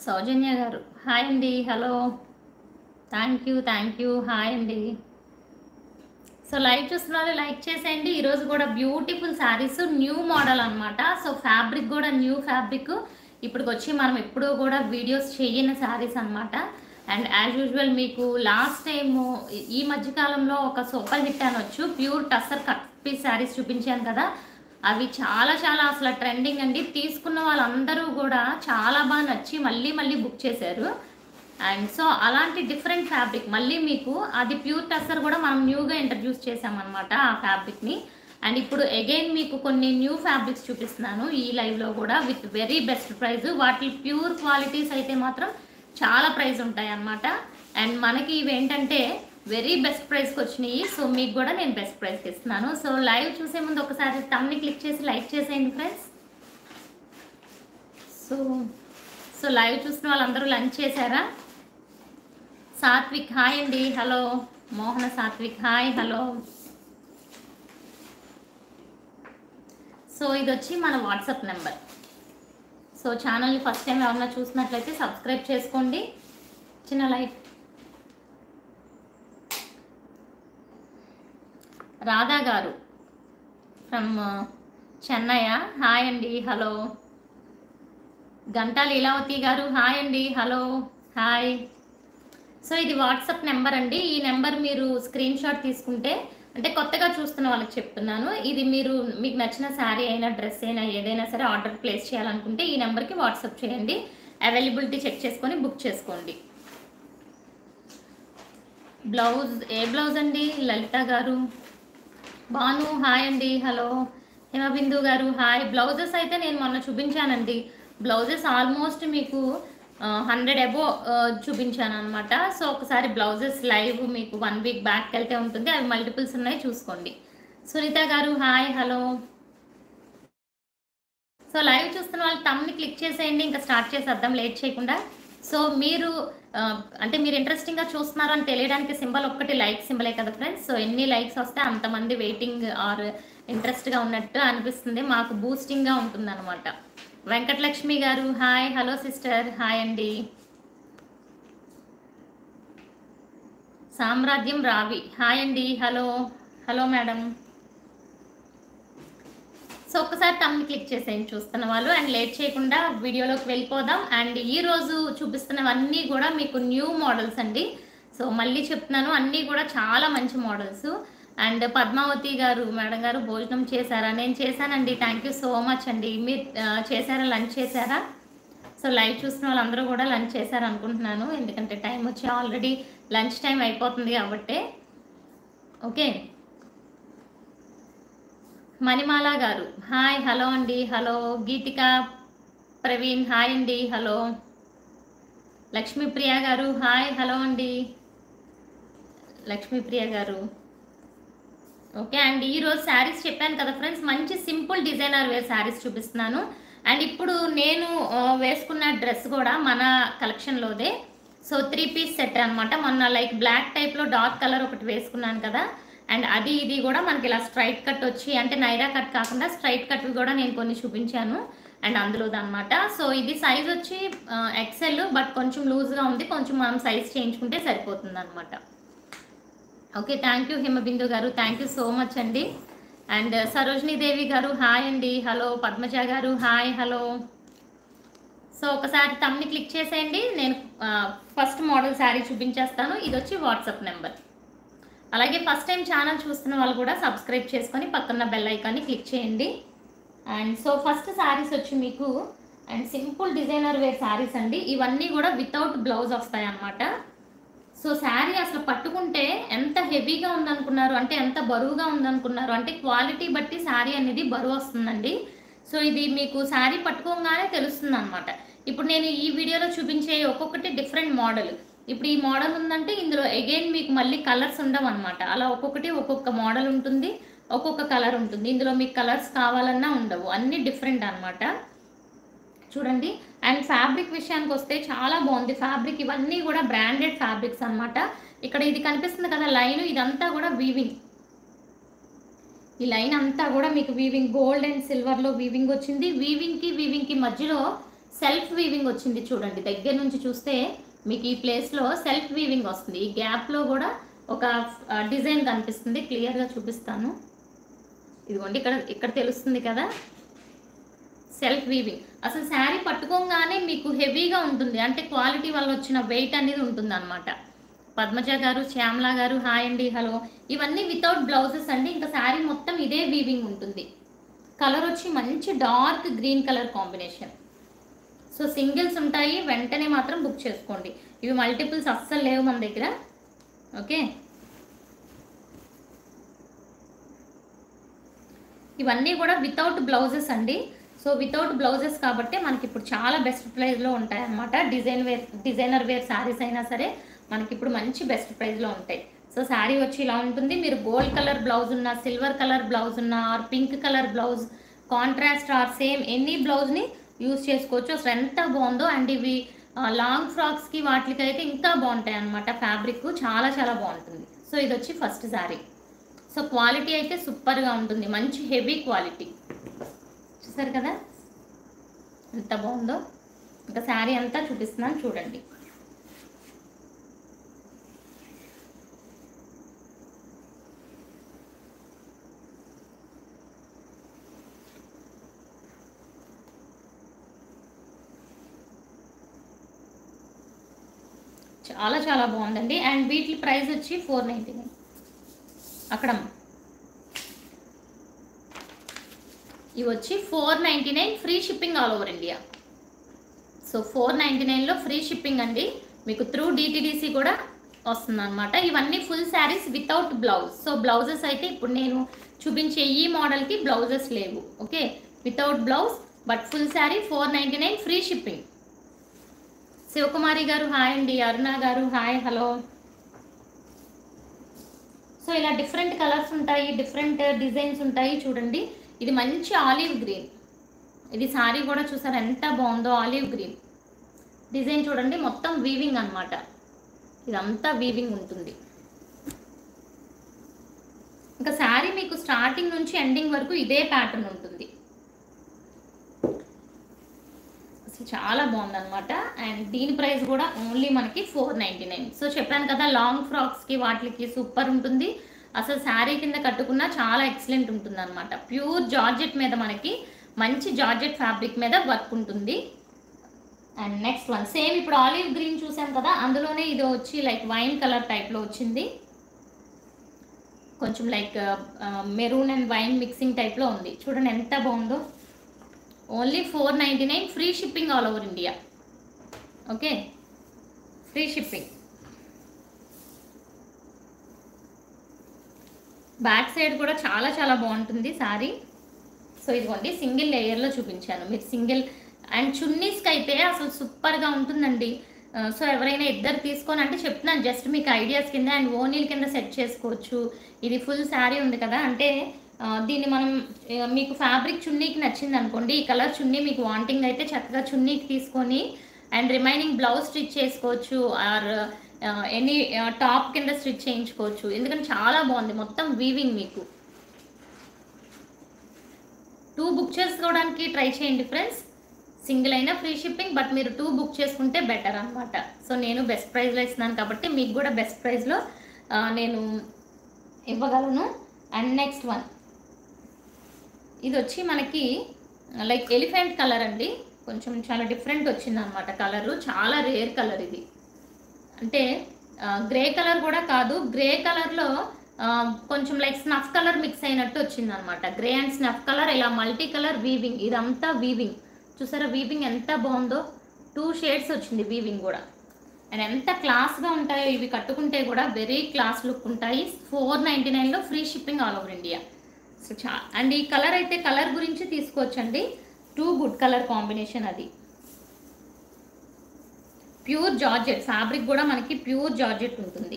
సౌజన్య garu hi అండి hello thank you thank you hi అండి so like చూస్తున్న వాళ్ళు లైక్ చేసేయండి ఈరోజు కూడా బ్యూటిఫుల్ శారీస్ న్యూ మోడల్ అన్నమాట సో ఫ్యాబ్రిక్ కూడా న్యూ ఫ్యాబ్రిక్ ఇప్పటికి వచ్చి మనం ఎప్పుడూ కూడా వీడియోస్ చేయని శారీస్ అన్నమాట అండ్ యాజ్ యూజువల్ మీకు లాస్ట్ టైం ఈ మధ్యకాలంలో ఒక సూపర్ హిట్ అనొచ్చు pure tussar cut piece saris చూపించాను కదా అవి చాలా చాలా అసలు ట్రెండింగ్ అండి తీసుకున్న వాళ్ళందరూ కూడా చాలా బాగా నచ్చి మళ్ళీ మళ్ళీ బుక్ చేశారు అండ్ సో అలాంటి డిఫరెంట్ ఫ్యాబ్రిక్ మళ్ళీ మీకు అది ప్యూర్ టస్సర్ కూడా మనం న్యూగా ఇంట్రడ్యూస్ చేసామన్నమాట ఆ ఫ్యాబ్రిక్ని అండ్ ఇప్పుడు అగైన్ మీకు కొన్ని న్యూ ఫ్యాబ్రిక్స్ చూపిస్తున్నాను ఈ లైవ్లో కూడా విత్ వెరీ బెస్ట్ ప్రైస్ వాటి ప్యూర్ క్వాలిటీస్ అయితే మాత్రం చాలా ప్రైస్ ఉంటాయి అన్నమాట అండ్ మనకి ఇవి ఏంటంటే వెరీ బెస్ట్ ప్రైస్కి వచ్చినాయి సో మీకు కూడా నేను బెస్ట్ ప్రైస్కి ఇస్తున్నాను సో లైవ్ చూసే ముందు ఒకసారి తమ్ని క్లిక్ చేసి లైక్ చేసేయండి ఫ్రెండ్స్ సో సో లైవ్ చూసిన వాళ్ళందరూ లంచ్ చేశారా సాత్విక్ హాయ్ అండి hello Mohana Satvik hi hello so ఇది వచ్చి మన వాట్సాప్ నెంబర్ సో ఛానల్ని ఫస్ట్ టైం ఎవరన్నా చూసినట్లయితే సబ్స్క్రైబ్ చేసుకోండి చిన్న like Radha garu from Chennai hi అండి హలో గంటా లీలావతి గారు హాయ్ అండి హలో హాయ్ సో ఇది వాట్సాప్ నెంబర్ అండి ఈ నెంబర్ మీరు స్క్రీన్ షాట్ తీసుకుంటే అంటే కొత్తగా చూస్తున్న వాళ్ళకి చెప్తున్నాను ఇది మీరు మీకు నచ్చిన శారీ అయినా డ్రెస్ అయినా ఏదైనా సరే ఆర్డర్ ప్లేస్ చేయాలనుకుంటే ఈ నెంబర్కి వాట్సాప్ చేయండి అవైలబిలిటీ చెక్ చేసుకొని బుక్ చేసుకోండి బ్లౌజ్ ఏ బ్లౌజ్ అండి లలిత గారు భాను హాయ్ అండి hello Himabindu garu hi blouses అయితే నేను మొన్న చూపించానండి బ్లౌజెస్ ఆల్మోస్ట్ మీకు హండ్రెడ్ అబో చూపించాను అనమాట సో ఒకసారి బ్లౌజెస్ లైవ్ మీకు వన్ వీక్ బ్యాక్ వెళ్తే ఉంటుంది అవి మల్టిపుల్స్ ఉన్నాయి చూసుకోండి సునీత గారు హాయ్ హలో సో లైవ్ చూస్తున్న వాళ్ళు తమ్ని క్లిక్ చేసేయండి ఇంకా స్టార్ట్ చేసేద్దాం లేట్ చేయకుండా సో మీరు ఆ, అంటే మీరు ఇంట్రెస్టింగ్గా చూస్తున్నారు అని తెలియడానికి సింబల్ ఒక్కటి లైక్ సింబలే కదా ఫ్రెండ్స్ సో ఎన్ని లైక్స్ వస్తే అంతమంది వెయిటింగ్ ఆర్ ఇంట్రెస్ట్గా ఉన్నట్టు అనిపిస్తుంది మాకు బూస్టింగ్గా ఉంటుంది అనమాట వెంకటలక్ష్మి గారు హాయ్ హలో సిస్టర్ హాయ్ అండి సామ్రాజ్యం రావి హాయ్ అండి హలో హలో మేడం సో ఒక్కసారి తమ్ని క్లిక్ చేసేయండి చూస్తున్న వాళ్ళు అండ్ లేట్ చేయకుండా వీడియోలోకి వెళ్ళిపోదాం అండ్ ఈ రోజు చూపిస్తున్నవన్నీ కూడా మీకు న్యూ మోడల్స్ అండి సో మళ్ళీ చెప్తున్నాను అన్నీ కూడా చాలా మంచి మోడల్స్ అండ్ పద్మావతి గారు మేడం గారు భోజనం చేశారా నేను చేశానండి థ్యాంక్ యూ సో మచ్ అండి మీరు ఆ, చేశారా లంచ్ చేశారా సో లైవ్ చూసిన వాళ్ళందరూ కూడా లంచ్ చేశారు అనుకుంటున్నాను ఎందుకంటే టైం వచ్చి ఆల్రెడీ లంచ్ టైం అయిపోతుంది కాబట్టి okay Manimala garu hi hello అండి హలో గీతిక ప్రవీణ్ హాయ్ అండి hello Lakshmipriya garu hi hello అండి లక్ష్మీప్రియ గారు ఓకే అండ్ ఈరోజు శారీస్ చెప్పాను కదా ఫ్రెండ్స్ మంచి సింపుల్ డిజైనర్ వేర్ శారీస్ చూపిస్తున్నాను అండ్ ఇప్పుడు నేను ఆ, వేసుకున్న డ్రెస్ కూడా మన కలెక్షన్లోదే సో త్రీ పీస్ సెట్ అన్నమాట మొన్న లైక్ బ్లాక్ టైప్లో డార్క్ కలర్ ఒకటి వేసుకున్నాను కదా అండ్ అది ఇది కూడా మనకి ఇలా స్ట్రైట్ కట్ వచ్చి అంటే నైరా కట్ కాకుండా స్ట్రైట్ కట్ కూడా నేను కొన్ని చూపించాను అండ్ అందులోది అనమాట సో ఇది సైజ్ వచ్చి ఎక్సెల్ బట్ కొంచెం లూజ్గా ఉంది కొంచెం మనం సైజ్ చేయించుకుంటే సరిపోతుంది అనమాట okay thank you Himabindu garu thank you so much అండి అండ్ సరోజినీ దేవి గారు హాయ్ అండి హలో పద్మజ గారు హాయ్ హలో సో ఒకసారి తమ్ని క్లిక్ చేసేయండి నేను ఫస్ట్ మోడల్ శారీ చూపించేస్తాను ఇది వచ్చి వాట్సాప్ నెంబర్ అలాగే ఫస్ట్ టైం ఛానల్ చూస్తున్న వాళ్ళు కూడా సబ్స్క్రైబ్ చేసుకొని పక్కన బెల్ ఐకాన్ని క్లిక్ చేయండి అండ్ సో ఫస్ట్ శారీస్ వచ్చి మీకు and simple designer wear saris అండి ఇవన్నీ కూడా వితౌట్ బ్లౌజ్ వస్తాయి అన్నమాట సో శారీ అసలు పట్టుకుంటే ఎంత హెవీగా ఉందనుకున్నారు అంటే ఎంత బరువుగా ఉందనుకున్నారు అంటే క్వాలిటీ బట్టి శారీ అనేది బరువు వస్తుందండి సో ఇది మీకు శారీ పట్టుకోగానే తెలుస్తుంది అనమాట ఇప్పుడు నేను ఈ వీడియోలో చూపించే ఒక్కొక్కటి డిఫరెంట్ మోడల్ ఇప్పుడు ఈ మోడల్ ఉందంటే ఇందులో అగైన్ మీకు మళ్ళీ కలర్స్ ఉండవు అనమాట అలా ఒక్కొక్కటి ఒక్కొక్క మోడల్ ఉంటుంది ఒక్కొక్క కలర్ ఉంటుంది ఇందులో మీకు కలర్స్ కావాలన్నా ఉండవు అన్ని డిఫరెంట్ అన్నమాట చూడండి అండ్ ఫ్యాబ్రిక్ విషయానికి వస్తే చాలా బాగుంది ఫ్యాబ్రిక్ ఇవన్నీ కూడా బ్రాండెడ్ ఫ్యాబ్రిక్స్ అన్నమాట ఇక్కడ ఇది కనిపిస్తుంది కదా లైన్ ఇదంతా కూడా వీవింగ్ ఈ లైన్ అంతా కూడా మీకు వీవింగ్ గోల్డ్ అండ్ సిల్వర్లో వీవింగ్ వచ్చింది వీవింగ్కి వీవింగ్కి మధ్యలో సెల్ఫ్ వీవింగ్ వచ్చింది చూడండి దగ్గర నుంచి చూస్తే మీకు ఈ ప్లేస్లో సెల్ఫ్ వీవింగ్ వస్తుంది ఈ గ్యాప్లో కూడా ఒక డిజైన్ కనిపిస్తుంది క్లియర్గా చూపిస్తాను ఇదిగోండి ఇక్కడ ఇక్కడ తెలుస్తుంది కదా సెల్ఫ్ వీవింగ్ అసలు శారీ పట్టుకోగానే మీకు హెవీగా ఉంటుంది అంటే క్వాలిటీ వల్ల వచ్చిన వెయిట్ అనేది ఉంటుంది అనమాట పద్మజ గారు శ్యామల గారు హాయ్ అండి హలో ఇవన్నీ వితౌట్ బ్లౌజెస్ అండి ఇంకా శారీ మొత్తం ఇదే వీవింగ్ ఉంటుంది కలర్ వచ్చి మంచి dark green colour combination so singles ఉంటాయి వెంటనే మాత్రం బుక్ చేసుకోండి ఇవి మల్టిపుల్స్ అస్సలు లేవు మన దగ్గర ఓకే ఇవన్నీ కూడా వితౌట్ బ్లౌజెస్ అండి సో వితౌట్ బ్లౌజెస్ కాబట్టి మనకి ఇప్పుడు చాలా బెస్ట్ ప్రైస్లో ఉంటాయి అన్నమాట design wear designer wear saris అయినా సరే మనకి ఇప్పుడు మంచి బెస్ట్ ప్రైస్లో ఉంటాయి సో శారీ వచ్చి ఇలా ఉంటుంది మీరు గోల్డ్ కలర్ బ్లౌజ్ ఉన్న సిల్వర్ కలర్ బ్లౌజ్ ఉన్న or pink colour blouse contrast or same any బ్లౌజ్ని యూస్ చేసుకోవచ్చు అసలు ఎంత బాగుందో అండ్ ఇవి లాంగ్ ఫ్రాక్స్కి వాటికి అయితే ఇంకా బాగుంటాయి అనమాట ఫ్యాబ్రిక్ చాలా చాలా బాగుంటుంది సో ఇది వచ్చి ఫస్ట్ శారీ సో క్వాలిటీ అయితే సూపర్గా ఉంటుంది మంచి హెవీ క్వాలిటీ చూసారు కదా ఎంత బాగుందో ఇంకా శారీ అంతా చూపిస్తున్నాను చూడండి చాలా చాలా బాగుందండి అండ్ వీటి ప్రైస్ వచ్చి ఫోర్ నైంటీ నైన్ అక్కడ ఇవి వచ్చి four ninety nine free shipping all over India so four ninety నైన్లో ఫ్రీ షిప్పింగ్ అండి మీకు త్రూ డిటిడిసి కూడా వస్తుంది అనమాట ఇవన్నీ full saris without blouse so blouses అయితే ఇప్పుడు నేను చూపించే ఈ మోడల్కి బ్లౌజెస్ లేవు okay without blouse but full sari four ninety nine free shipping Sivakumari garu hi అండి Aruna garu hi hello so ఇలా డిఫరెంట్ కలర్స్ ఉంటాయి డిఫరెంట్ డిజైన్స్ ఉంటాయి చూడండి ఇది మంచి ఆలివ్ గ్రీన్ ఇది సారీ కూడా చూసారు ఎంత బాగుందో ఆలివ్ గ్రీన్ డిజైన్ చూడండి మొత్తం వీవింగ్ అన్నమాట ఇదంతా వీవింగ్ ఉంటుంది ఇంకా శారీ మీకు స్టార్టింగ్ నుంచి ఎండింగ్ వరకు ఇదే ప్యాటర్న్ ఉంటుంది అసలు చాలా బాగుంది అనమాట అండ్ దీని ప్రైస్ కూడా ఓన్లీ మనకి ఫోర్ నైంటీ నైన్ సో చెప్పాను కదా లాంగ్ ఫ్రాక్స్కి వాటికి సూపర్ ఉంటుంది అసలు శారీ కింద కట్టుకున్నా చాలా ఎక్సలెంట్ ఉంటుంది అనమాట ప్యూర్ జార్జెట్ మీద మనకి మంచి జార్జెట్ ఫ్యాబ్రిక్ మీద వర్క్ ఉంటుంది అండ్ నెక్స్ట్ వన్ సేమ్ ఇప్పుడు ఆలివ్ గ్రీన్ చూసాం కదా అందులోనే ఇది వచ్చి లైక్ వైన్ కలర్ టైప్లో వచ్చింది కొంచెం like maroon and wine mixing టైప్లో ఉంది చూడండి ఎంత బాగుందో only four ninety nine free shipping all over India okay free shipping back side కూడా చాలా చాలా బాగుంటుంది సారీ సో ఇదిగోండి సింగిల్ లేయర్లో చూపించాను మీరు సింగిల్ అండ్ చున్నీస్కి అయితే అసలు సూపర్గా ఉంటుందండి ఆ, సో ఎవరైనా ఇద్దరు తీసుకొని అంటే చెప్తున్నాను జస్ట్ మీకు ఐడియాస్ కింద అండ్ ఓనీల్ కింద సెట్ చేసుకోవచ్చు ఇది ఫుల్ శారీ ఉంది కదా అంటే ఆ, దీన్ని మనం ఆ, మీకు ఫ్యాబ్రిక్ చున్నీకి నచ్చింది అనుకోండి ఈ కలర్ చున్నీ మీకు వాంటింగ్ అయితే చక్కగా చున్నీకి తీసుకొని అండ్ రిమైనింగ్ బ్లౌజ్ స్టిచ్ చేసుకోవచ్చు ఆర్ ఎనీ టాప్ కింద స్టిచ్ చేయించుకోవచ్చు ఎందుకంటే చాలా బాగుంది మొత్తం వీవింగ్ మీకు టూ బుక్ చేసుకోవడానికి ట్రై చేయండి ఫ్రెండ్స్ సింగిల్ అయినా ఫ్రీ షిప్పింగ్ బట్ మీరు టూ బుక్ చేసుకుంటే బెటర్ అనమాట సో నేను బెస్ట్ ప్రైస్లో ఇస్తున్నాను కాబట్టి మీకు కూడా బెస్ట్ ప్రైస్లో నేను ఇవ్వగలను అండ్ నెక్స్ట్ వన్ ఇది వచ్చి మనకి లైక్ ఎలిఫెంట్ కలర్ అండి కొంచెం చాలా డిఫరెంట్ వచ్చింది అనమాట కలరు చాలా రేర్ కలర్ ఇది అంటే గ్రే కలర్ కూడా కాదు గ్రే కలర్లో కొంచెం లైక్ స్నఫ్ కలర్ మిక్స్ అయినట్టు వచ్చింది అనమాట గ్రే అండ్ స్నఫ్ కలర్ ఇలా మల్టీ కలర్ వీవింగ్ ఇదంతా వీవింగ్ చూసారా వీవింగ్ ఎంత బాగుందో టూ షేడ్స్ వచ్చింది వీవింగ్ కూడా అండ్ ఎంత క్లాస్గా ఉంటాయో ఇవి కట్టుకుంటే కూడా వెరీ క్లాస్ లుక్ ఉంటాయి ఫోర్ నైంటీ నైన్లో free shipping all over India so చా అండ్ ఈ కలర్ అయితే కలర్ గురించి తీసుకోవచ్చండి టూ గుడ్ కలర్ కాంబినేషన్ అది ప్యూర్ జార్జెట్ ఫ్యాబ్రిక్ కూడా మనకి ప్యూర్ జార్జెట్ ఉంటుంది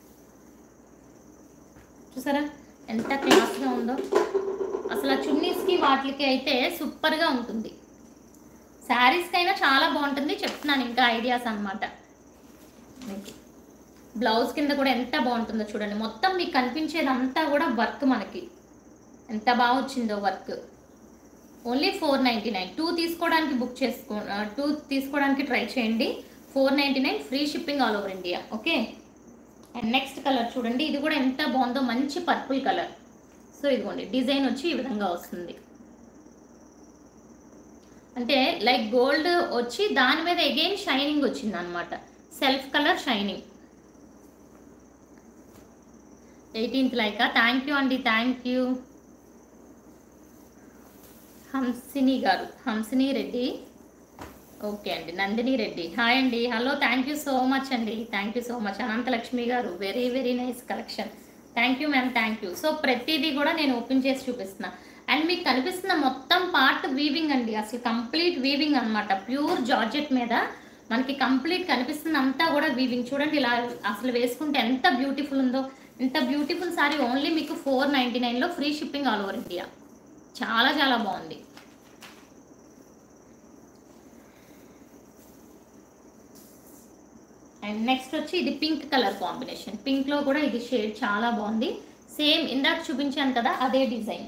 చూసారా ఎంత క్లాస్గా ఉందో అసలు ఆ చున్నీస్కి వాటికి అయితే సూపర్గా ఉంటుంది శారీస్కి అయినా చాలా బాగుంటుంది చెప్తున్నాను ఇంకా ఐడియాస్ అనమాట మీకు బ్లౌజ్ కింద కూడా ఎంత బాగుంటుందో చూడండి మొత్తం మీకు కనిపించేదంతా కూడా వర్క్ మనకి ఎంత బాగా వచ్చిందో work only four ninety nine two తీసుకోవడానికి బుక్ చేసుకో టూ తీసుకోవడానికి ట్రై చేయండి four ninety nine free shipping all over India okay and next colour చూడండి ఇది కూడా ఎంత బాగుందో మంచి పర్పుల్ కలర్ సో ఇదిగోండి డిజైన్ వచ్చి ఈ విధంగా వస్తుంది అంటే లైక్ గోల్డ్ వచ్చి దాని మీద అగైన్ షైనింగ్ వచ్చింది అనమాట సెల్ఫ్ కలర్ షైనింగ్ ఎయిటీన్త్ లైకా థ్యాంక్ యూ అండి thank you Hamsini garu Hamsini Reddy okay అండి నందిని రెడ్డి హాయ్ అండి hello thank you so much అండి thank you so much Ananthalakshmi garu very very nice collection thank you ma'am thank you so ప్రతిదీ కూడా నేను ఓపెన్ చేసి చూపిస్తున్నా అండ్ మీకు కనిపిస్తున్న మొత్తం పార్ట్ వీవింగ్ అండి అసలు కంప్లీట్ వీవింగ్ అన్నమాట ప్యూర్ జార్జెట్ మీద మనకి కంప్లీట్ కనిపిస్తుంది అంతా కూడా వీవింగ్ చూడండి ఇలా అసలు వేసుకుంటే ఎంత బ్యూటిఫుల్ ఉందో ఇంత బ్యూటిఫుల్ సారీ ఓన్లీ మీకు ఫోర్ నైంటీ నైన్లో free shipping all over India చాలా చాలా బాగుంది అండ్ నెక్స్ట్ వచ్చి ఇది పింక్ కలర్ కాంబినేషన్ పింక్లో కూడా ఇది షేడ్ చాలా బాగుంది సేమ్ ఇందాక చూపించాను కదా అదే డిజైన్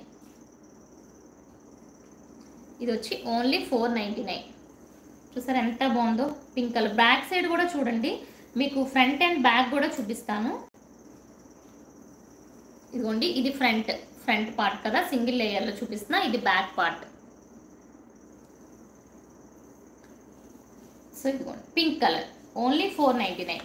ఇది వచ్చి ఓన్లీ ఫోర్ నైంటీ నైన్ చూసారు ఎంత బాగుందో పింక్ కలర్ బ్యాక్ సైడ్ కూడా చూడండి మీకు ఫ్రంట్ అండ్ బ్యాక్ కూడా చూపిస్తాను ఇదిగోండి ఇది ఫ్రంట్ ఫ్రంట్ పార్ట్ కదా సింగిల్ లేయర్లో చూపిస్తున్నా ఇది బ్యాక్ పార్ట్ సో ఇదిగోండి pink colour only four ninety nine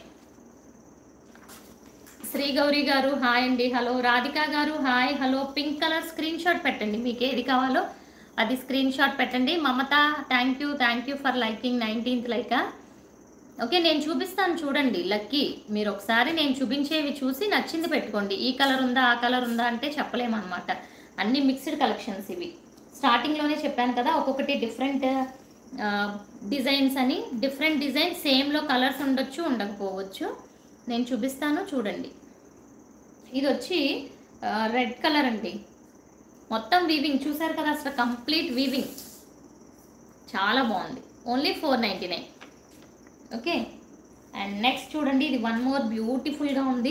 Sri Gowri garu hi అండి hello Radhika garu hi hello pink colour screenshot పెట్టండి మీకు ఏది కావాలో అది స్క్రీన్ షాట్ పెట్టండి Mamatha thank you thank you for liking nineteenth like okay నేను చూపిస్తాను చూడండి లక్కీ మీరు ఒకసారి నేను చూపించేవి చూసి నచ్చింది పెట్టుకోండి ఈ కలర్ ఉందా ఆ కలర్ ఉందా అంటే చెప్పలేమన్నమాట అన్ని మిక్స్డ్ కలెక్షన్స్ ఇవి స్టార్టింగ్లోనే చెప్పాను కదా ఒక్కొక్కటి డిఫరెంట్ డిజైన్స్ అని డిఫరెంట్ డిజైన్ సేమ్లో కలర్స్ ఉండొచ్చు ఉండకపోవచ్చు నేను చూపిస్తాను చూడండి ఇది వచ్చి రెడ్ కలర్ అండి మొత్తం వీవింగ్ చూసారు కదా అసలు కంప్లీట్ వీవింగ్ చాలా బాగుంది only four ninety nine okay and next చూడండి ఇది వన్ మోర్ బ్యూటిఫుల్గా ఉంది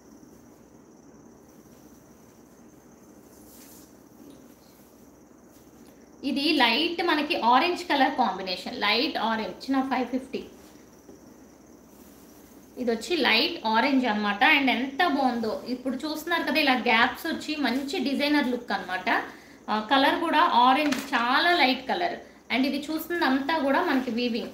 ఇది లైట్ మనకి orange colour combination light orange నా ఫైవ్ ఫిఫ్టీ ఇది వచ్చి లైట్ ఆరెంజ్ అన్నమాట అండ్ ఎంత బాగుందో ఇప్పుడు చూస్తున్నారు కదా ఇలా గ్యాప్స్ వచ్చి మంచి డిజైనర్ లుక్ అనమాట కలర్ కూడా ఆరెంజ్ చాలా లైట్ కలర్ అండ్ ఇది చూస్తుంది అంతా కూడా మనకి వీవింగ్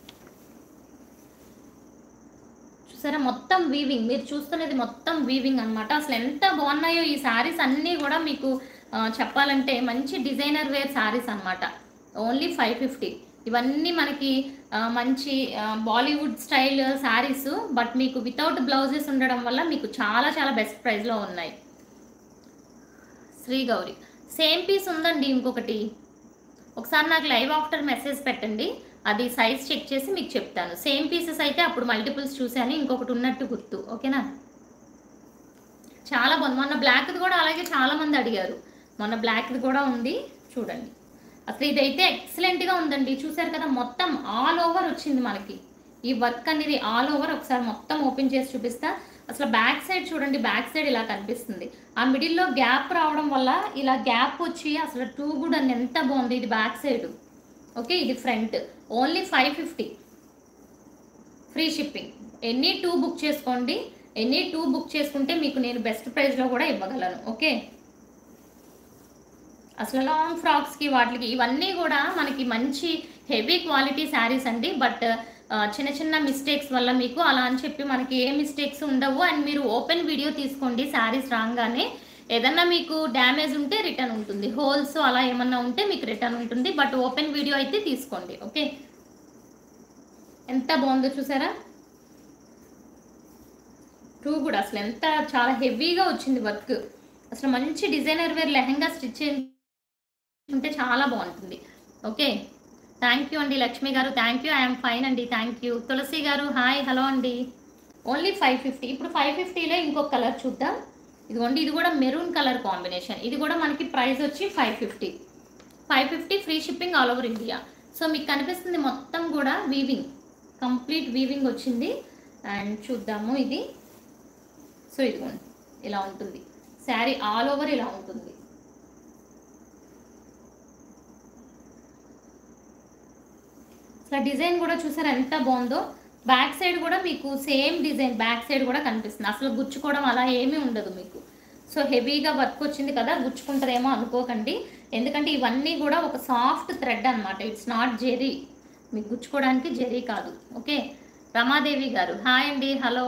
చూసారా మొత్తం వీవింగ్ మీరు చూస్తున్నది మొత్తం వీవింగ్ అన్నమాట అసలు ఎంత బాగున్నాయో ఈ శారీస్ అన్నీ కూడా మీకు ఆ, చెప్పాలంటే మంచి డిజైనర్ వేర్ శారీస్ అన్నమాట ఓన్లీ ఫైవ్ ఫిఫ్టీ ఇవన్నీ మనకి ఆ, మంచి ఆ, బాలీవుడ్ స్టైల్ శారీస్ బట్ మీకు వితౌట్ బ్లౌజెస్ ఉండడం వల్ల మీకు చాలా చాలా బెస్ట్ ప్రైస్లో ఉన్నాయి శ్రీ గౌరి సేమ్ పీస్ ఉందండి ఇంకొకటి ఒకసారి నాకు లైవ్ ఆఫ్టర్ మెసేజ్ పెట్టండి అది సైజ్ చెక్ చేసి మీకు చెప్తాను సేమ్ పీసెస్ అయితే అప్పుడు మల్టిపుల్స్ చూశాను ఇంకొకటి ఉన్నట్టు గుర్తు ఓకేనా చాలా బాగుంది మొన్న బ్లాక్ది కూడా అలాగే చాలా మంది అడిగారు మొన్న బ్లాక్ది కూడా ఉంది చూడండి అసలు ఇదైతే ఎక్సలెంట్గా ఉందండి చూసారు కదా మొత్తం ఆల్ ఓవర్ వచ్చింది మనకి ఈ వర్క్ అనేది ఆల్ ఓవర్ ఒకసారి మొత్తం ఓపెన్ చేసి చూపిస్తా అసలు బ్యాక్ సైడ్ చూడండి బ్యాక్ సైడ్ ఇలా కనిపిస్తుంది ఆ మిడిల్లో గ్యాప్ రావడం వల్ల ఇలా గ్యాప్ వచ్చి అసలు టూ గుడ్ అని ఎంత బాగుంది ఇది బ్యాక్ సైడ్ ఓకే ఇది front only five fifty free shipping any two book చేసుకోండి ఎనీ టూ బుక్ చేసుకుంటే మీకు నేను బెస్ట్ ప్రైస్లో కూడా ఇవ్వగలను ఓకే అసలు లాంగ్ ఫ్రాక్స్కి వాటికి ఇవన్నీ కూడా మనకి మంచి హెవీ క్వాలిటీ శారీస్ అండి బట్ చిన్న చిన్న మిస్టేక్స్ వల్ల మీకు అలా అని చెప్పి మనకి ఏ మిస్టేక్స్ ఉండవు అండ్ మీరు ఓపెన్ వీడియో తీసుకోండి శారీస్ రాగానే ఏదన్నా మీకు డ్యామేజ్ ఉంటే రిటర్న్ ఉంటుంది హోల్స్ అలా ఏమన్నా ఉంటే మీకు రిటర్న్ ఉంటుంది బట్ ఓపెన్ వీడియో అయితే తీసుకోండి ఓకే ఎంత బాగుందో చూసారా టూ కూడా అసలు ఎంత చాలా హెవీగా వచ్చింది వర్క్ అసలు మంచి డిజైనర్ వేర్ లెహంగా స్టిచ్ ఉంటే చాలా బాగుంటుంది ఓకే థ్యాంక్ యూ అండి Lakshmi garu thank you I'm fine అండి thank you Tulasi garu hi hello అండి ఓన్లీ ఫైవ్ ఫిఫ్టీ ఇప్పుడు ఫైవ్ ఫిఫ్టీలో ఇంకొక కలర్ చూద్దాం ఇదిగోండి ఇది కూడా మెరూన్ కలర్ కాంబినేషన్ ఇది కూడా మనకి ప్రైస్ వచ్చి five fifty five fifty free shipping all over India so మీకు కనిపిస్తుంది మొత్తం కూడా వీవింగ్ కంప్లీట్ వీవింగ్ వచ్చింది అండ్ చూద్దాము ఇది సో ఇదిగోండి ఇలా ఉంటుంది శారీ ఆల్ ఓవర్ ఇలా ఉంటుంది అసలు డిజైన్ కూడా చూసారు ఎంత బాగుందో బ్యాక్ సైడ్ కూడా మీకు సేమ్ డిజైన్ బ్యాక్ సైడ్ కూడా కనిపిస్తుంది అసలు గుచ్చుకోవడం అలా ఏమీ ఉండదు మీకు సో హెవీగా వర్క్ వచ్చింది కదా గుచ్చుకుంటుందేమో అనుకోకండి ఎందుకంటే ఇవన్నీ కూడా ఒక సాఫ్ట్ థ్రెడ్ అన్నమాట ఇట్స్ నాట్ జెరీ మీకు గుచ్చుకోవడానికి జెరీ కాదు ఓకే రమాదేవి గారు హాయ్ అండి hello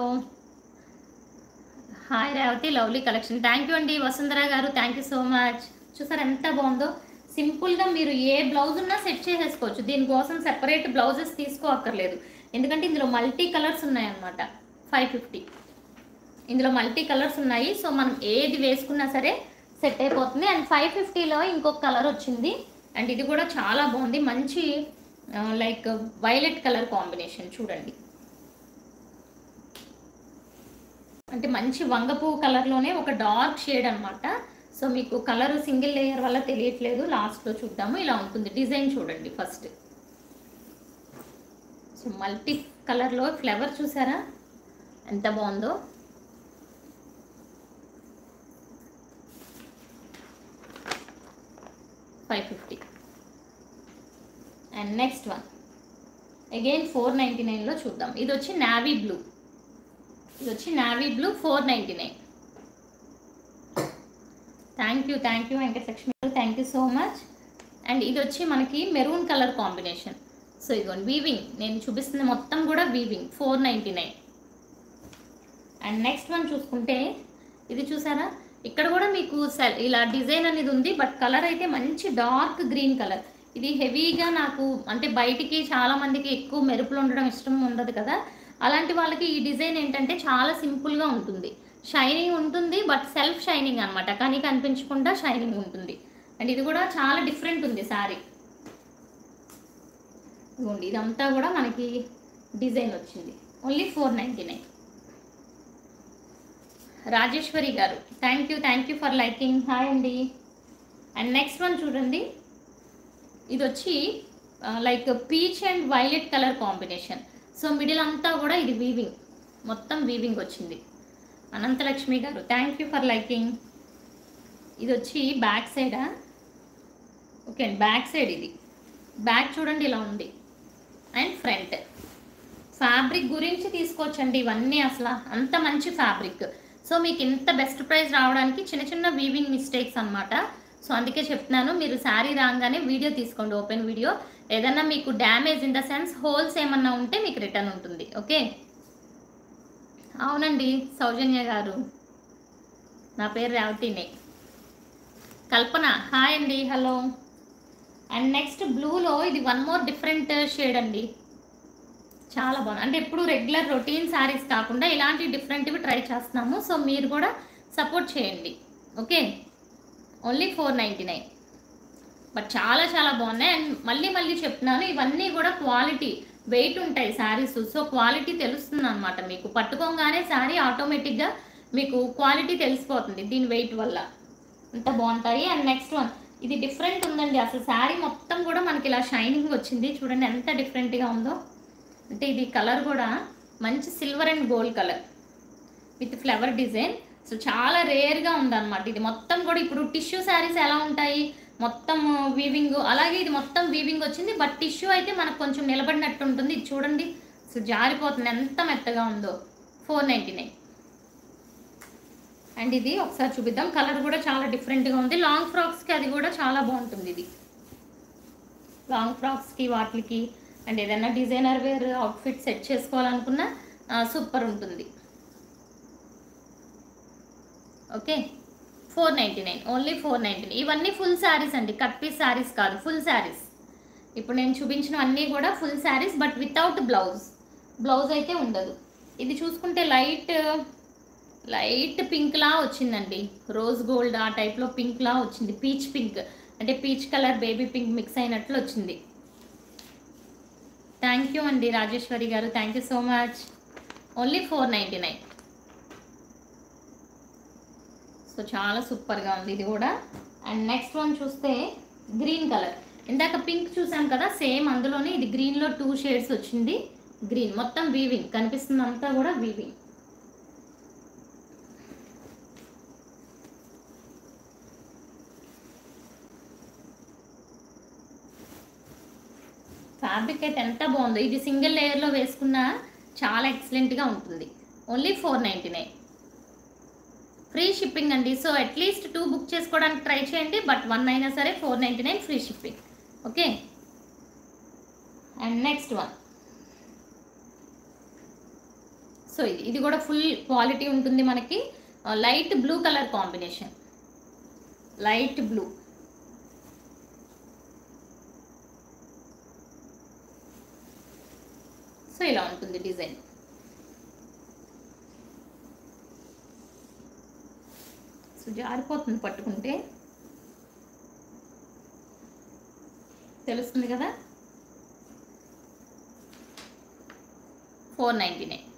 hi Revathi lovely collection thank you అండి వసుంధర గారు థ్యాంక్ యూ సో మచ్ చూసారు ఎంత బాగుందో సింపుల్గా మీరు ఏ బ్లౌజ్ ఉన్నా సెట్ చేసేసుకోవచ్చు దీనికోసం సెపరేట్ బ్లౌజెస్ తీసుకోక్కర్లేదు ఎందుకంటే ఇందులో మల్టీ కలర్స్ ఉన్నాయన్నమాట ఫైవ్ ఫిఫ్టీ ఇందులో మల్టీ కలర్స్ ఉన్నాయి సో మనం ఏది వేసుకున్నా సరే సెట్ అయిపోతుంది అండ్ ఫైవ్ ఫిఫ్టీలో ఇంకొక కలర్ వచ్చింది అండ్ ఇది కూడా చాలా బాగుంది మంచి లైక్ వైలెట్ కలర్ కాంబినేషన్ చూడండి అంటే మంచి వంగపు కలర్లోనే ఒక డార్క్ షేడ్ అన్నమాట సో మీకు కలర్ సింగిల్ లేయర్ వల్ల తెలియట్లేదు లాస్ట్లో చూద్దాము ఇలా ఉంటుంది డిజైన్ చూడండి ఫస్ట్ సో మల్టీ కలర్లో ఫ్లవర్ చూసారా ఎంత బాగుందో five fifty and next one again four ninety నైన్లో చూద్దాం ఇది వచ్చి నావీ బ్లూ ఇది వచ్చి navy blue four ninety nine thank you thank you Venkatalakshmi garu thank you so much and ఇది వచ్చి మనకి మెరూన్ కలర్ కాంబినేషన్ సో ఇదిగోండి వీవింగ్ నేను చూపిస్తుంది మొత్తం కూడా weaving four ninety nine and next one చూసుకుంటే ఇది చూసారా ఇక్కడ కూడా మీకు సెల్ ఇలా డిజైన్ అనేది ఉంది బట్ కలర్ అయితే మంచి డార్క్ గ్రీన్ కలర్ ఇది హెవీగా నాకు అంటే బయటికి చాలా మందికి ఎక్కువ మెరుపులు ఉండడం ఇష్టం ఉండదు కదా అలాంటి వాళ్ళకి ఈ డిజైన్ ఏంటంటే చాలా సింపుల్గా ఉంటుంది షైనింగ్ ఉంటుంది బట్ సెల్ఫ్ షైనింగ్ అనమాట కానీ కనిపించకుండా షైనింగ్ ఉంటుంది అండ్ ఇది కూడా చాలా డిఫరెంట్ ఉంది శారీ ఇదిగోండి ఇదంతా కూడా మనకి డిజైన్ వచ్చింది only four ninety nine Rajeswari గారు thank you thank you for liking hi అండి అండ్ నెక్స్ట్ వన్ చూడండి ఇది వచ్చి like peach and violet colour combination so middle అంతా కూడా ఇది వీవింగ్ మొత్తం వీవింగ్ వచ్చింది అనంతలక్ష్మి గారు థ్యాంక్ యూ ఫర్ లైకింగ్ ఇది వచ్చి బ్యాక్ సైడా ఓకే అండి బ్యాక్ సైడ్ ఇది బ్యాక్ చూడండి ఇలా ఉంది అండ్ ఫ్రంట్ ఫ్యాబ్రిక్ గురించి తీసుకోవచ్చండి ఇవన్నీ అసలు అంత మంచి ఫ్యాబ్రిక్ సో మీకు ఇంత బెస్ట్ ప్రైస్ రావడానికి చిన్న చిన్న వీవింగ్ మిస్టేక్స్ అన్నమాట సో అందుకే చెప్తున్నాను మీరు శారీ రాగానే వీడియో తీసుకోండి ఓపెన్ వీడియో ఏదన్నా మీకు damage in the sense holes ఏమన్నా ఉంటే మీకు రిటర్న్ ఉంటుంది ఓకే అవునండి సౌజన్య గారు నా పేరు రేవతినే కల్పన హాయ్ అండి హలో అండ్ నెక్స్ట్ బ్లూలో ఇది వన్ మోర్ డిఫరెంట్ షేడ్ అండి చాలా బాగుంది అంటే ఎప్పుడు రెగ్యులర్ రొటీన్ శారీస్ కాకుండా ఇలాంటి డిఫరెంట్వి ట్రై చేస్తున్నాము సో మీరు కూడా సపోర్ట్ చేయండి okay only four ninety nine but చాలా చాలా బాగున్నాయి అండ్ మళ్ళీ మళ్ళీ చెప్తున్నాను ఇవన్నీ కూడా క్వాలిటీ వెయిట్ ఉంటాయి శారీస్ సో క్వాలిటీ తెలుస్తుంది అనమాట మీకు పట్టుకోగానే శారీ ఆటోమేటిక్గా మీకు క్వాలిటీ తెలిసిపోతుంది దీని వెయిట్ వల్ల అంత బాగుంటాయి అండ్ నెక్స్ట్ వన్ ఇది డిఫరెంట్ ఉందండి అసలు శారీ మొత్తం కూడా మనకి ఇలా షైనింగ్ వచ్చింది చూడండి ఎంత డిఫరెంట్గా ఉందో అంటే ఇది కలర్ కూడా మంచి silver and gold colour with flower design so చాలా రేర్గా ఉందన్నమాట ఇది మొత్తం కూడా ఇప్పుడు టిష్యూ శారీస్ ఎలా ఉంటాయి మొత్తం వీవింగ్ అలాగే ఇది మొత్తం వీవింగ్ వచ్చింది బట్ టిష్యూ అయితే మనకు కొంచెం నిలబడినట్టు ఉంటుంది ఇది చూడండి సో జారిపోతుంది ఎంత మెత్తగా ఉందో ఫోర్ నైంటీ నైన్ అండ్ ఇది ఒకసారి చూపిద్దాం కలర్ కూడా చాలా డిఫరెంట్గా ఉంది లాంగ్ ఫ్రాక్స్కి అది కూడా చాలా బాగుంటుంది ఇది లాంగ్ ఫ్రాక్స్కి వాటికి అండ్ ఏదైనా డిజైనర్ వేర్ అవుట్ఫిట్ సెట్ చేసుకోవాలనుకున్నా సూపర్ ఉంటుంది okay four ninety nine only four ninety nine ఇవన్నీ ఫుల్ శారీస్ అండి కట్ పీస్ శారీస్ కాదు ఫుల్ శారీస్ ఇప్పుడు నేను చూపించినవన్నీ కూడా full saris but without blouse blouse అయితే ఉండదు ఇది చూసుకుంటే లైట్ లైట్ పింక్లా వచ్చిందండి రోజ్ గోల్డ్ ఆ టైప్లో పింక్లా వచ్చింది పీచ్ పింక్ అంటే peach colour baby pink mix అయినట్లు వచ్చింది థ్యాంక్ యూ అండి రాజేశ్వరి గారు thank you so much only four ninety nine so చాలా సూపర్గా ఉంది ఇది కూడా అండ్ నెక్స్ట్ వన్ చూస్తే గ్రీన్ కలర్ ఇందాక పింక్ చూసాం కదా సేమ్ అందులోనే ఇది గ్రీన్లో టూ షేడ్స్ వచ్చింది గ్రీన్ మొత్తం వీవింగ్ కనిపిస్తుంది అంతా కూడా వీవింగ్ ఫ్యాబ్రిక్ అయితే ఎంత బాగుందో ఇది సింగిల్ లేయర్లో వేసుకున్నా చాలా ఎక్సలెంట్గా ఉంటుంది only four ninety nine free shipping అండి సో అట్లీస్ట్ టూ బుక్ చేసుకోవడానికి ట్రై చేయండి బట్ వన్ అయినా సరే four ninety nine free shipping okay and next one so ఇది ఇది కూడా ఫుల్ క్వాలిటీ ఉంటుంది మనకి light blue colour combination light blue so ఇలా ఉంటుంది డిజైన్ సో జారిపోతుంది పట్టుకుంటే తెలుస్తుంది కదా four ninety nine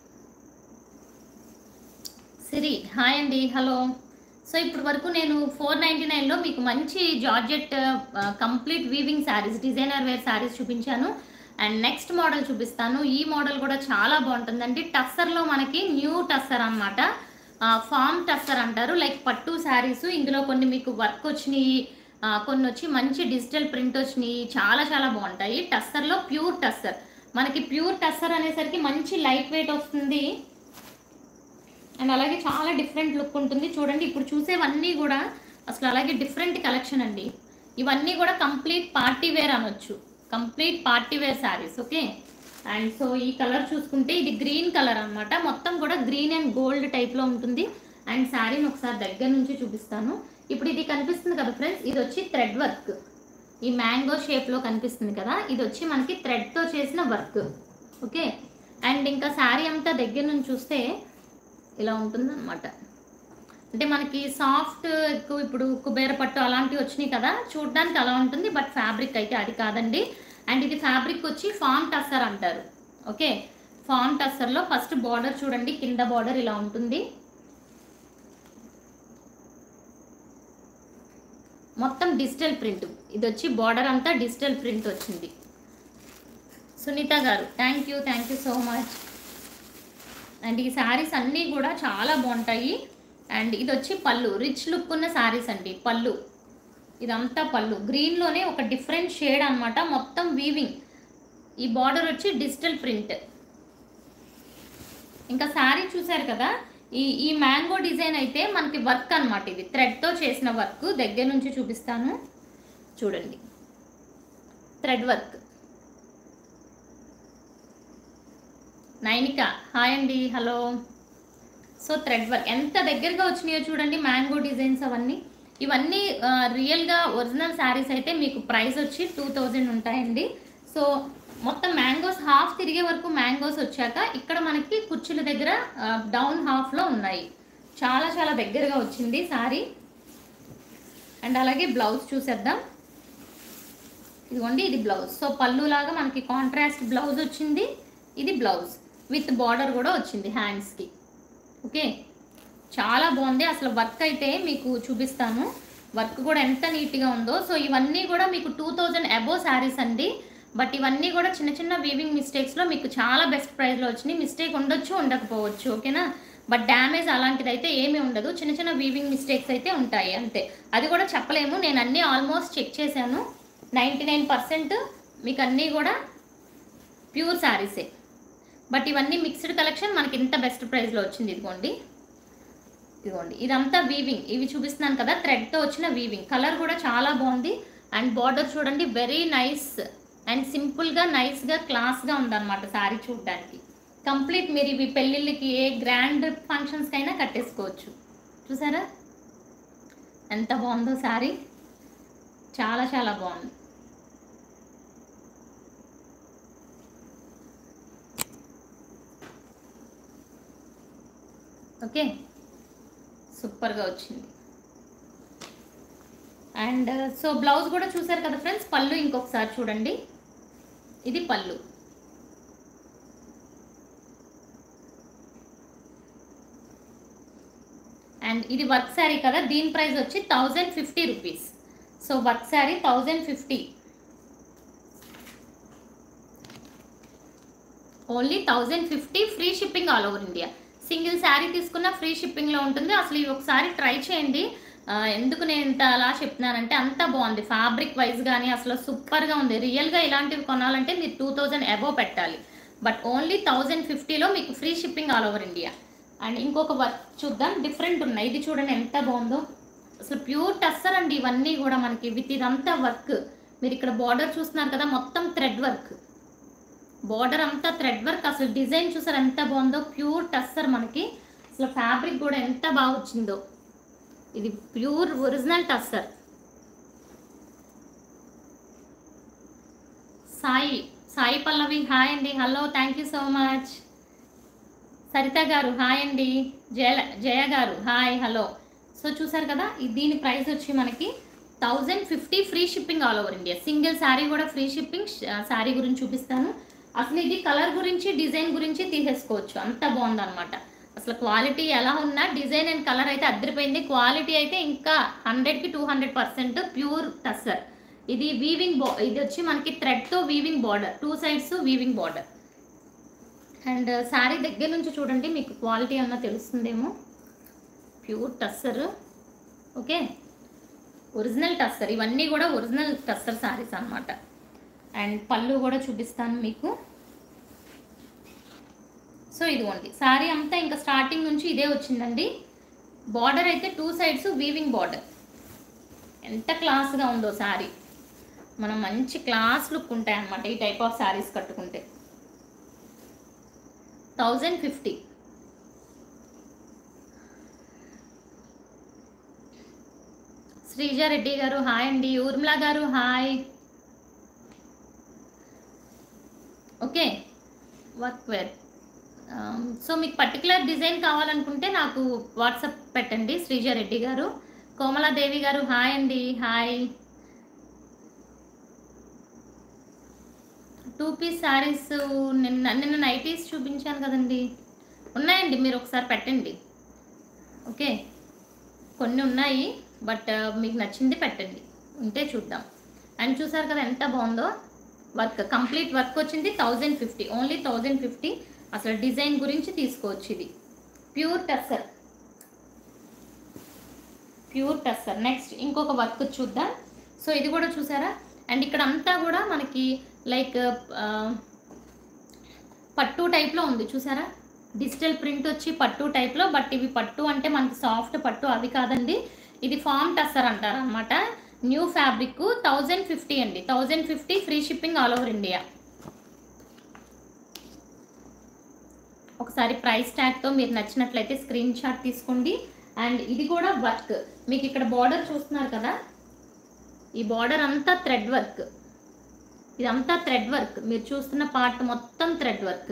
Siri hi అండి హలో సో ఇప్పటి వరకు నేను ఫోర్ నైంటీ నైన్లో మీకు మంచి georgette complete weaving saris designer wear saris చూపించాను అండ్ నెక్స్ట్ మోడల్ చూపిస్తాను ఈ మోడల్ కూడా చాలా బాగుంటుందండి టస్సర్లో మనకి న్యూ టస్సర్ అనమాట ఫామ్ టస్సర్ అంటారు లైక్ పట్టు శారీస్ ఇందులో కొన్ని మీకు వర్క్ వచ్చినాయి ఆ, కొన్ని వచ్చి మంచి డిజిటల్ ప్రింట్ వచ్చినాయి చాలా చాలా బాగుంటాయి టస్సర్లో ప్యూర్ టస్సర్ మనకి ప్యూర్ టస్సర్ అనేసరికి మంచి లైట్ వెయిట్ వస్తుంది అండ్ అలాగే చాలా డిఫరెంట్ లుక్ ఉంటుంది చూడండి ఇప్పుడు చూసేవన్నీ కూడా అసలు అలాగే డిఫరెంట్ కలెక్షన్ అండి ఇవన్నీ కూడా కంప్లీట్ పార్టీ వేర్ అనొచ్చు complete party wear saris okay and so ఈ కలర్ చూసుకుంటే ఇది గ్రీన్ కలర్ అన్నమాట మొత్తం కూడా గ్రీన్ అండ్ గోల్డ్ టైప్లో ఉంటుంది అండ్ శారీని ఒకసారి దగ్గర నుంచి చూపిస్తాను ఇప్పుడు ఇది కనిపిస్తుంది కదా ఫ్రెండ్స్ ఇది వచ్చి థ్రెడ్ వర్క్ ఈ మ్యాంగో షేప్లో కనిపిస్తుంది కదా ఇది వచ్చి మనకి థ్రెడ్తో చేసిన వర్క్ ఓకే అండ్ ఇంకా శారీ అంతా దగ్గర నుంచి చూస్తే ఇలా ఉంటుంది అనమాట అంటే మనకి సాఫ్ట్ ఎక్కువ ఇప్పుడు కుబేర పట్టు అలాంటివి వచ్చినాయి కదా చూడడానికి అలా ఉంటుంది బట్ ఫ్యాబ్రిక్ అయితే అది కాదండి అండ్ ఇది ఫ్యాబ్రిక్ వచ్చి ఫామ్ టస్సర్ అంటారు ఓకే ఫామ్ టస్సర్లో ఫస్ట్ బార్డర్ చూడండి కింద బార్డర్ ఇలా ఉంటుంది మొత్తం డిజిటల్ ప్రింట్ ఇది వచ్చి బార్డర్ అంతా డిజిటల్ ప్రింట్ వచ్చింది సునీత గారు thank you thank you so much and ఈ శారీస్ అన్నీ కూడా చాలా బాగుంటాయి అండ్ ఇది వచ్చి పళ్ళు రిచ్ లుక్ ఉన్న శారీస్ అండి పళ్ళు ఇదంతా పళ్ళు గ్రీన్లోనే ఒక డిఫరెంట్ షేడ్ అన్నమాట మొత్తం వీవింగ్ ఈ బార్డర్ వచ్చి డిజిటల్ ప్రింట్ ఇంకా శారీ చూసారు కదా ఈ ఈ మ్యాంగో డిజైన్ అయితే మనకి వర్క్ అన్నమాట ఇది థ్రెడ్తో చేసిన వర్క్ దగ్గర నుంచి చూపిస్తాను చూడండి థ్రెడ్ వర్క్ నైనిక హాయ్ అండి హలో సో థ్రెడ్ వర్క్ ఎంత దగ్గరగా వచ్చినాయో చూడండి మ్యాంగో డిజైన్స్ అవన్నీ ఇవన్నీ ఆ, రియల్గా ఒరిజినల్ శారీస్ అయితే మీకు ప్రైస్ వచ్చి టూ థౌజండ్ ఉంటాయండి సో మొత్తం మ్యాంగోస్ హాఫ్ తిరిగే వరకు మ్యాంగోస్ వచ్చాక ఇక్కడ మనకి కుర్చీల దగ్గర ఆ, డౌన్ హాఫ్లో ఉన్నాయి చాలా చాలా దగ్గరగా వచ్చింది శారీ అండ్ అలాగే బ్లౌజ్ చూసేద్దాం ఇదిగోండి ఇది బ్లౌజ్ సో పళ్ళు లాగా మనకి కాంట్రాస్ట్ బ్లౌజ్ వచ్చింది ఇది బ్లౌజ్ విత్ బార్డర్ కూడా వచ్చింది హ్యాండ్స్కి ఓకే చాలా బాగుంది అసలు వర్క్ అయితే మీకు చూపిస్తాను వర్క్ కూడా ఎంత నీట్గా ఉందో సో ఇవన్నీ కూడా మీకు టూ థౌజండ్ అబోవ్ శారీస్ అండి బట్ ఇవన్నీ కూడా చిన్న చిన్న వీవింగ్ మిస్టేక్స్లో మీకు చాలా బెస్ట్ ప్రైస్లో వచ్చినాయి మిస్టేక్ ఉండొచ్చు ఉండకపోవచ్చు ఓకేనా బట్ డ్యామేజ్ అలాంటిది అయితే ఏమీ ఉండదు చిన్న చిన్న వీవింగ్ మిస్టేక్స్ అయితే ఉంటాయి అంతే అది కూడా చెప్పలేము నేను అన్నీ ఆల్మోస్ట్ చెక్ చేశాను నైంటీ నైన్ పర్సెంట్ మీకు అన్నీ కూడా ప్యూర్ శారీసే బట్ ఇవన్నీ మిక్స్డ్ కలెక్షన్ మనకి ఇంత బెస్ట్ ప్రైస్లో వచ్చింది ఇదిగోండి ఇదిగోండి ఇదంతా వీవింగ్ ఇవి చూపిస్తున్నాను కదా థ్రెడ్తో వచ్చిన వీవింగ్ కలర్ కూడా చాలా బాగుంది అండ్ బార్డర్ చూడండి వెరీ నైస్ అండ్ సింపుల్గా నైస్గా క్లాస్గా ఉందన్నమాట శారీ చూడడానికి కంప్లీట్ మీరు ఇవి పెళ్ళిళ్ళకి ఏ గ్రాండ్ ఫంక్షన్స్కి అయినా కట్టేసుకోవచ్చు చూసారా ఎంత బాగుందో శారీ చాలా చాలా బాగుంది ఓకే సూపర్గా వచ్చింది అండ్ సో బ్లౌజ్ కూడా చూసారు కదా ఫ్రెండ్స్ పళ్ళు ఇంకొకసారి చూడండి ఇది పళ్ళు అండ్ ఇది వర్క్ శారీ కదా దీని ప్రైస్ వచ్చి thousand fifty rupees so work sari thousand fifty only thousand fifty free shipping all over India single sari తీసుకున్న ఫ్రీ షిప్పింగ్లో ఉంటుంది అసలు ఇవి ఒకసారి ట్రై చేయండి ఆ, ఎందుకు నేను ఇంత అలా చెప్తున్నానంటే అంత బాగుంది ఫ్యాబ్రిక్ వైజ్ కానీ అసలు సూపర్గా ఉంది రియల్గా ఇలాంటివి కొనాలంటే మీరు టూ థౌజండ్ అబోవ్ పెట్టాలి బట్ ఓన్లీ థౌజండ్ ఫిఫ్టీలో మీకు free shipping all over India and ఇంకొక వర్క్ చూద్దాం డిఫరెంట్ ఉన్నాయి ఇది చూడండి ఎంత బాగుందో అసలు ప్యూర్ టస్సర్ అండి ఇవన్నీ కూడా మనకి విత్ ఇదంతా వర్క్ మీరు ఇక్కడ బార్డర్ చూస్తున్నారు కదా మొత్తం థ్రెడ్ వర్క్ బార్డర్ అంతా థ్రెడ్ వర్క్ అసలు డిజైన్ చూసారు ఎంత బాగుందో ప్యూర్ టస్సర్ మనకి అసలు ఫ్యాబ్రిక్ కూడా ఎంత బాగా వచ్చిందో ఇది pure original tussar Sai Sai Pallavi hi అండి hello thank you so much Saritha గారు హాయ్ అండి జయ జయ గారు హాయ్ హలో సో చూసారు కదా ఈ- దీని ప్రైస్ వచ్చి మనకి thousand fifty free shipping all over India single sari కూడా ఫ్రీ షిప్పింగ్ శారీ గురించి చూపిస్తాను అసలు ఇది కలర్ గురించి డిజైన్ గురించి తీసేసుకోవచ్చు అంత బాగుందన్నమాట అసలు క్వాలిటీ ఎలా ఉన్నా డిజైన్ అండ్ కలర్ అయితే అద్దరిపోయింది క్వాలిటీ అయితే ఇంకా హండ్రెడ్కి two hundred percent pure tussar ఇది వీవింగ్ బా ఇది వచ్చి మనకి థ్రెడ్తో weaving border two sides weaving border and sari దగ్గర నుంచి చూడండి మీకు క్వాలిటీ అన్న తెలుస్తుందేమో pure tussar okay original tussar ఇవన్నీ కూడా ఒరిజినల్ టస్సర్ శారీస్ అన్నమాట అండ్ పళ్ళు కూడా చూపిస్తాను మీకు సో ఇదిగోండి శారీ అంతా ఇంకా స్టార్టింగ్ నుంచి ఇదే వచ్చిందండి బార్డర్ అయితే టూ సైడ్స్ వీవింగ్ బార్డర్ ఎంత క్లాస్గా ఉందో శారీ మనం మంచి క్లాస్ లుక్ ఉంటాయి అన్నమాట ఈ టైప్ ఆఫ్ శారీస్ కట్టుకుంటే థౌజండ్ ఫిఫ్టీ శ్రీజారెడ్డి గారు హాయ్ అండి ఊర్మిళ గారు hi okay work wear so మీకు పర్టికులర్ డిజైన్ కావాలనుకుంటే నాకు వాట్సాప్ పెట్టండి శ్రీజారెడ్డి గారు కోమలాదేవి గారు హాయ్ అండి హాయ్ టూ పీస్ శారీస్ నిన్న నిన్న నైటీస్ చూపించాను కదండి ఉన్నాయండి మీరు ఒకసారి పెట్టండి ఓకే కొన్ని ఉన్నాయి బట్ మీకు నచ్చింది పెట్టండి ఉంటే చూద్దాం అండ్ చూసారు కదా ఎంత బాగుందో వర్క్ కంప్లీట్ వర్క్ వచ్చింది thousand fifty only thousand fifty అసలు డిజైన్ గురించి తీసుకోవచ్చు ఇది pure tussar pure tussar next ఇంకొక వర్క్ చూద్దాం సో ఇది కూడా చూసారా అండ్ ఇక్కడ అంతా కూడా మనకి లైక్ పట్టు టైప్లో ఉంది చూసారా డిజిటల్ ప్రింట్ వచ్చి పట్టు టైప్లో బట్ ఇవి పట్టు అంటే మనకి సాఫ్ట్ పట్టు అవి కాదండి ఇది ఫామ్ టస్సర్ అంటారు అనమాట న్యూ ఫ్యాబ్రిక్ థౌజండ్ ఫిఫ్టీ అండి thousand fifty free shipping all over India ఒకసారి ప్రైస్ ట్యాగ్తో మీరు నచ్చినట్లయితే స్క్రీన్ షాట్ తీసుకోండి అండ్ ఇది కూడా వర్క్ మీకు ఇక్కడ బార్డర్ చూస్తున్నారు కదా ఈ బార్డర్ అంతా థ్రెడ్ వర్క్ ఇదంతా థ్రెడ్ వర్క్ మీరు చూస్తున్న పార్ట్ మొత్తం థ్రెడ్ వర్క్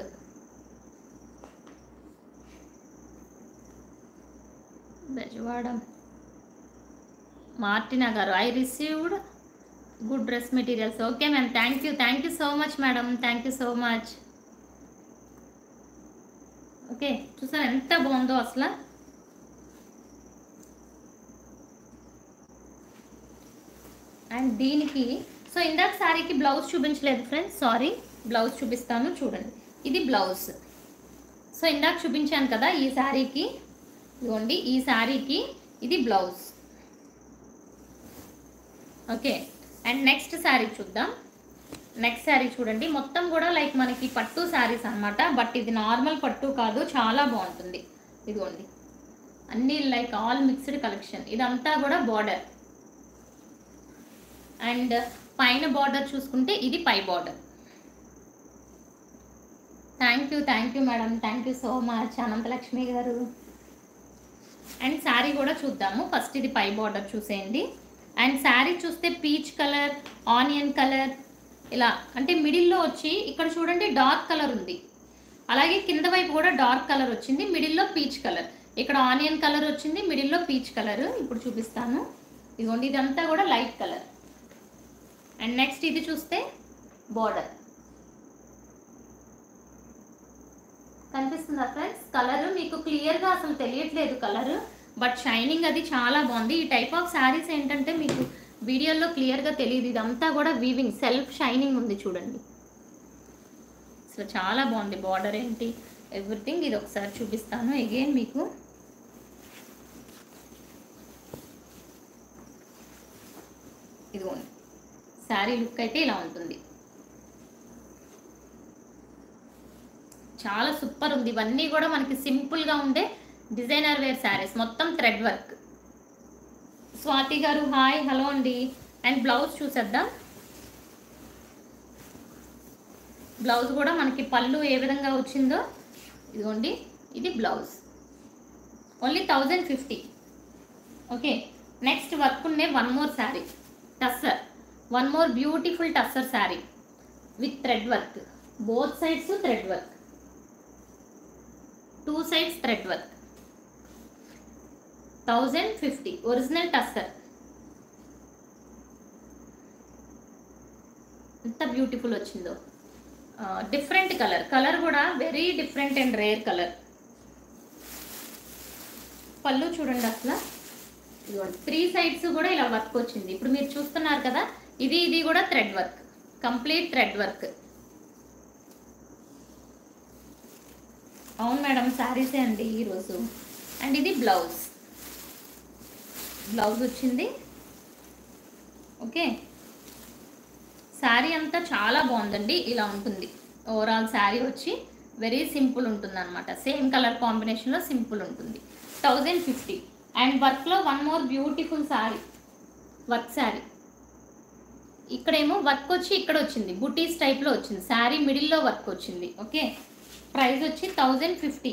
బెజవాడ మార్టినా గారు I received good dress materials okay ma'am thank you thank you so much madam thank you so much okay చూసారు ఎంత బాగుందో అసలు అండ్ దీనికి సో ఇందాక శారీకి బ్లౌజ్ చూపించలేదు ఫ్రెండ్స్ సారీ బ్లౌజ్ చూపిస్తాను చూడండి ఇది బ్లౌజ్ సో ఇందాక చూపించాను కదా ఈ శారీకి ఇదిగోండి ఈ శారీకి ఇది blouse okay and next sari చూద్దాం నెక్స్ట్ శారీ చూడండి మొత్తం కూడా లైక్ మనకి పట్టు శారీస్ అన్నమాట బట్ ఇది నార్మల్ పట్టు కాదు చాలా బాగుంటుంది ఇదిగోండి అన్నీ లైక్ ఆల్ మిక్స్డ్ కలెక్షన్ ఇదంతా కూడా బార్డర్ అండ్ పైన బార్డర్ చూసుకుంటే ఇది పై border thank you thank you madam thank you so much Ananthalakshmi గారు అండ్ శారీ కూడా చూద్దాము ఫస్ట్ ఇది పై బార్డర్ చూసేయండి అండ్ శారీ చూస్తే పీచ్ కలర్ ఆనియన్ కలర్ ఇలా అంటే మిడిల్లో వచ్చి ఇక్కడ చూడండి డార్క్ కలర్ ఉంది అలాగే కింద వైపు కూడా డార్క్ కలర్ వచ్చింది మిడిల్లో పీచ్ కలర్ ఇక్కడ ఆనియన్ కలర్ వచ్చింది మిడిల్లో పీచ్ కలర్ ఇప్పుడు చూపిస్తాను ఇదిగోండి ఇదంతా కూడా లైట్ కలర్ అండ్ నెక్స్ట్ ఇది చూస్తే బార్డర్ కనిపిస్తుందా ఫ్రెండ్స్ కలర్ మీకు క్లియర్గా అసలు తెలియట్లేదు కలర్ బట్ షైనింగ్ అది చాలా బాగుంది ఈ టైప్ ఆఫ్ శారీస్ ఏంటంటే మీకు వీడియోలో క్లియర్గా తెలియదు ఇదంతా కూడా వీవింగ్ సెల్ఫ్ షైనింగ్ ఉంది చూడండి అసలు చాలా బాగుంది బార్డర్ ఏంటి ఎవ్రీథింగ్ ఇది ఒకసారి చూపిస్తాను అగైన్ మీకు ఇదిగోండి శారీ లుక్ అయితే ఇలా ఉంటుంది చాలా సూపర్ ఉంది ఇవన్నీ కూడా మనకి సింపుల్గా ఉండే డిజైనర్ వేర్ శారీస్ మొత్తం థ్రెడ్ వర్క్ స్వాతి గారు హాయ్ హలో అండి అండ్ బ్లౌజ్ చూసేద్దాం బ్లౌజ్ కూడా మనకి పళ్ళు ఏ విధంగా వచ్చిందో ఇదిగోండి ఇది blouse only thousand fifty okay next work ఉండే one more sari tussar one more beautiful tussar sari with thread work both sides thread work two sides thread work thousand fifty original tussar ఎంత బ్యూటిఫుల్ వచ్చిందో డిఫరెంట్ కలర్ కలర్ కూడా very different and rare colour pallu చూడండి అసలు ఇదిగోండి three sides కూడా ఇలా work వచ్చింది ఇప్పుడు మీరు చూస్తున్నారు కదా ఇది ఇది కూడా thread work complete thread work అవును మేడం శారీసే అండి ఈరోజు అండ్ ఇది బ్లౌజ్ బ్లౌజ్ వచ్చింది ఓకే శారీ అంతా చాలా బాగుందండి ఇలా ఉంటుంది ఓవరాల్ శారీ వచ్చి వెరీ సింపుల్ ఉంటుంది అనమాట సేమ్ కలర్ కాంబినేషన్లో సింపుల్ ఉంటుంది థౌజండ్ ఫిఫ్టీ అండ్ వర్క్లో one more beautiful sari work sari ఇక్కడేమో వర్క్ వచ్చి ఇక్కడ వచ్చింది బుటీస్ టైప్లో వచ్చింది శారీ మిడిల్లో వర్క్ వచ్చింది ఓకే ప్రైస్ వచ్చి థౌజండ్ ఫిఫ్టీ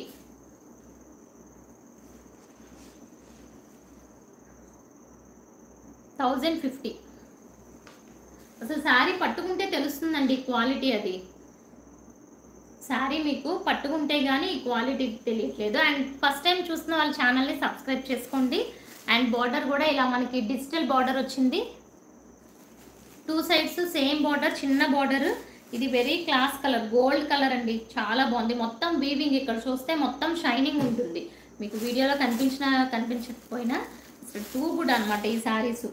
థౌజండ్ ఫిఫ్టీ అసలు శారీ పట్టుకుంటే తెలుస్తుందండి క్వాలిటీ అది శారీ మీకు పట్టుకుంటే కానీ ఈ క్వాలిటీ తెలియట్లేదు అండ్ ఫస్ట్ టైం చూస్తున్న వాళ్ళ ఛానల్ని సబ్స్క్రైబ్ చేసుకోండి అండ్ బార్డర్ కూడా ఇలా మనకి డిజిటల్ బార్డర్ వచ్చింది టూ సైడ్స్ సేమ్ బార్డర్ చిన్న బార్డర్ ఇది very class colour gold colour అండి చాలా బాగుంది మొత్తం వీవింగ్ ఇక్కడ చూస్తే మొత్తం షైనింగ్ ఉంటుంది మీకు వీడియోలో కనిపించిన కనిపించకపోయినా అసలు టూ గుడ్ అనమాట ఈ శారీస్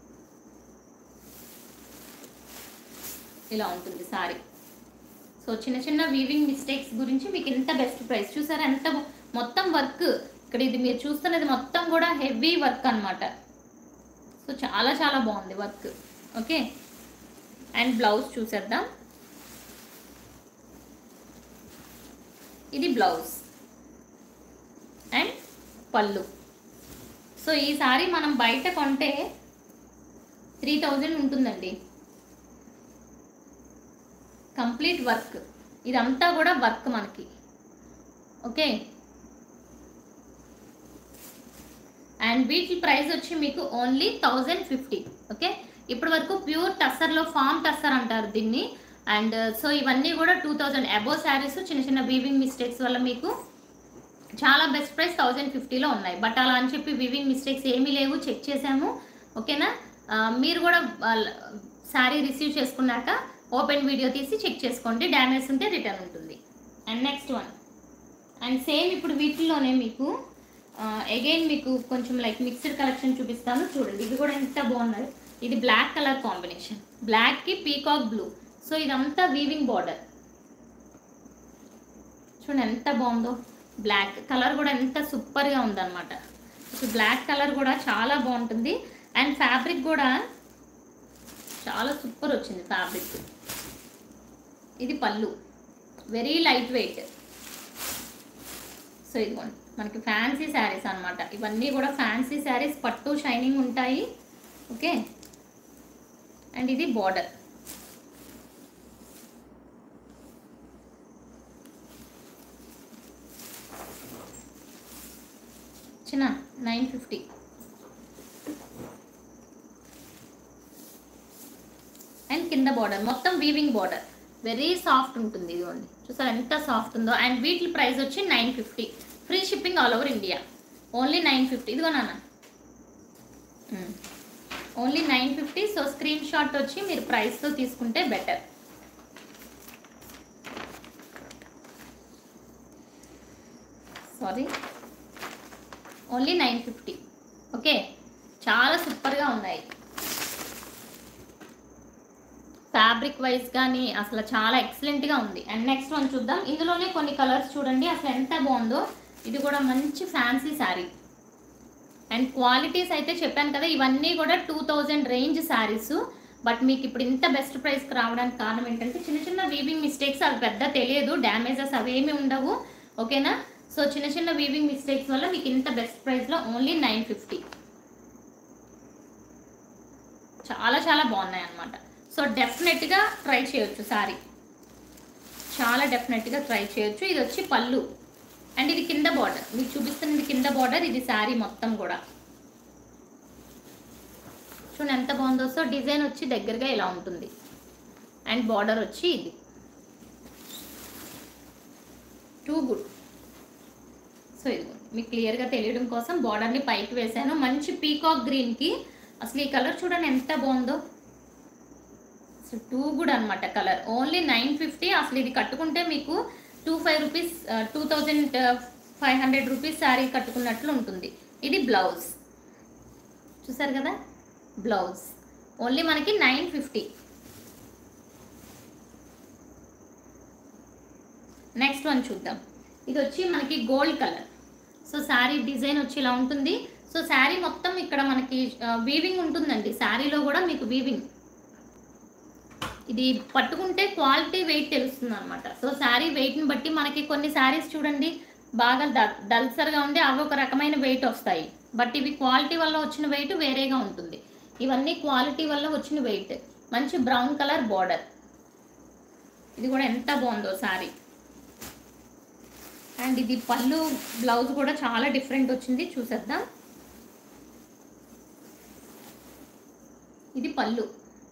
ఇలా ఉంటుంది సారీ సో చిన్న చిన్న వీవింగ్ మిస్టేక్స్ గురించి మీకు ఇంత బెస్ట్ ప్రైస్ చూసారా ఎంత బా- మొత్తం వర్క్ ఇక్కడ ఇది మీరు చూస్తున్నది మొత్తం కూడా హెవీ వర్క్ అన్నమాట సో చాలా చాలా బాగుంది వర్క్ ఓకే అండ్ బ్లౌజ్ చూసేద్దాం ఇది బ్లౌజ్ అండ్ పళ్ళు సో ఈ సారీ మనం బయట కొంటే త్రీ థౌజండ్ ఉంటుందండి కంప్లీట్ వర్క్ ఇదంతా కూడా వర్క్ మనకి ఓకే అండ్ వీటి ప్రైస్ వచ్చి మీకు ఓన్లీ థౌజండ్ ఫిఫ్టీ ఓకే ఇప్పటి వరకు ప్యూర్ టస్సర్లో ఫామ్ టస్సర్ అంటారు దీన్ని అండ్ సో ఇవన్నీ కూడా టూ థౌజండ్ అబో శారీస్ చిన్న చిన్న వీవింగ్ మిస్టేక్స్ వల్ల మీకు చాలా బెస్ట్ ప్రైస్ థౌజండ్ ఫిఫ్టీలో ఉన్నాయి బట్ అలా అని చెప్పి వివింగ్ మిస్టేక్స్ ఏమీ లేవు చెక్ చేసాము ఓకేనా ఆ, మీరు కూడా శారీ రిసీవ్ చేసుకున్నాక ఓపెన్ వీడియో తీసి చెక్ చేసుకోండి డ్యామేజ్ ఉంటే రిటర్న్ ఉంటుంది and next one and same ఇప్పుడు వీటిల్లోనే మీకు అగైన్ మీకు కొంచెం లైక్ మిక్స్డ్ కలెక్షన్ చూపిస్తాను చూడండి ఇది కూడా ఎంత బాగున్నది ఇది బ్లాక్ కలర్ కాంబినేషన్ బ్లాక్కి పీకాక్ బ్లూ సో ఇదంతా వీవింగ్ బార్డర్ చూడండి ఎంత బాగుందో బ్లాక్ కలర్ కూడా ఎంత సూపర్గా ఉందన్నమాట సో బ్లాక్ కలర్ కూడా చాలా బాగుంటుంది అండ్ ఫ్యాబ్రిక్ కూడా చాలా సూపర్ వచ్చింది ఫ్యాబ్రిక్ ఇది పళ్ళు వెరీ లైట్ వెయిట్ సో ఇదిగోండి మనకి ఫ్యాన్సీ శారీస్ అన్నమాట ఇవన్నీ కూడా ఫ్యాన్సీ శారీస్ పట్టు షైనింగ్ ఉంటాయి ఓకే అండ్ ఇది బార్డర్ చిన్న నైన్ ఫిఫ్టీ అండ్ కింద బార్డర్ మొత్తం వీవింగ్ బార్డర్ వెరీ సాఫ్ట్ ఉంటుంది ఇదిగోండి చూసారా ఎంత సాఫ్ట్ ఉందో అండ్ వీటి ప్రైస్ వచ్చి nine fifty free shipping all over India only nine fifty ఇదిగో నాన్న only nine fifty so screenshot వచ్చి మీరు ప్రైస్తో తీసుకుంటే better sari only nine fifty okay చాలా సూపర్గా ఉన్నాయి ఫ్యాబ్రిక్ వైజ్ కానీ అసలు చాలా ఎక్సలెంట్గా ఉంది అండ్ నెక్స్ట్ వన్ చూద్దాం ఇందులోనే కొన్ని కలర్స్ చూడండి అసలు ఎంత బాగుందో ఇది కూడా మంచి ఫ్యాన్సీ శారీ అండ్ క్వాలిటీస్ అయితే చెప్పాను కదా ఇవన్నీ కూడా two thousand range saris but మీకు ఇప్పుడు ఇంత బెస్ట్ ప్రైస్కి రావడానికి కారణం ఏంటంటే చిన్న చిన్న వీవింగ్ మిస్టేక్స్ అవి పెద్ద తెలియదు డ్యామేజెస్ అవేమి ఉండవు ఓకేనా సో చిన్న చిన్న వీవింగ్ మిస్టేక్స్ వల్ల మీకు ఇంత బెస్ట్ ప్రైస్లో ఓన్లీ నైన్ ఫిఫ్టీ చాలా చాలా బాగున్నాయి అన్నమాట సో డెఫినెట్గా ట్రై చేయొచ్చు సారీ చాలా డెఫినెట్గా ట్రై చేయొచ్చు ఇది వచ్చి పళ్ళు అండ్ ఇది కింద బార్డర్ మీకు చూపిస్తున్నది కింద బార్డర్ ఇది శారీ మొత్తం కూడా చూడండి ఎంత బాగుందో సో డిజైన్ వచ్చి దగ్గరగా ఇలా ఉంటుంది అండ్ బార్డర్ వచ్చి ఇది టూ గుడ్ సో ఇది మీకు క్లియర్గా తెలియడం కోసం బార్డర్ని పైకి వేసాను మంచి పీకాక్ గ్రీన్కి అసలు ఈ కలర్ చూడండి ఎంత బాగుందో సో టూ గుడ్ అనమాట కలర్ ఓన్లీ నైన్ ఫిఫ్టీ అసలు ఇది కట్టుకుంటే మీకు two five rupees two thousand five hundred rupees sari కట్టుకున్నట్లు ఉంటుంది ఇది బ్లౌజ్ చూసారు కదా బ్లౌజ్ ఓన్లీ మనకి నైన్ ఫిఫ్టీ నెక్స్ట్ వన్ చూద్దాం ఇది వచ్చి మనకి gold colour so sari design వచ్చి ఇలా ఉంటుంది సో శారీ మొత్తం ఇక్కడ మనకి వీవింగ్ ఉంటుందండి శారీలో కూడా మీకు వీవింగ్ ఇది పట్టుకుంటే క్వాలిటీ వెయిట్ తెలుస్తుంది అనమాట సో శారీ వెయిట్ని బట్టి మనకి కొన్ని శారీస్ చూడండి బాగా ద- దల్సర్గా ఉండి అవి ఒక రకమైన వెయిట్ వస్తాయి బట్ ఇవి క్వాలిటీ వల్ల వచ్చిన వెయిట్ వేరేగా ఉంటుంది ఇవన్నీ క్వాలిటీ వల్ల వచ్చిన వెయిట్ మంచి బ్రౌన్ కలర్ బార్డర్ ఇది కూడా ఎంత బాగుందో శారీ అండ్ ఇది పళ్ళు బ్లౌజ్ కూడా చాలా డిఫరెంట్ వచ్చింది చూసేద్దాం ఇది pallu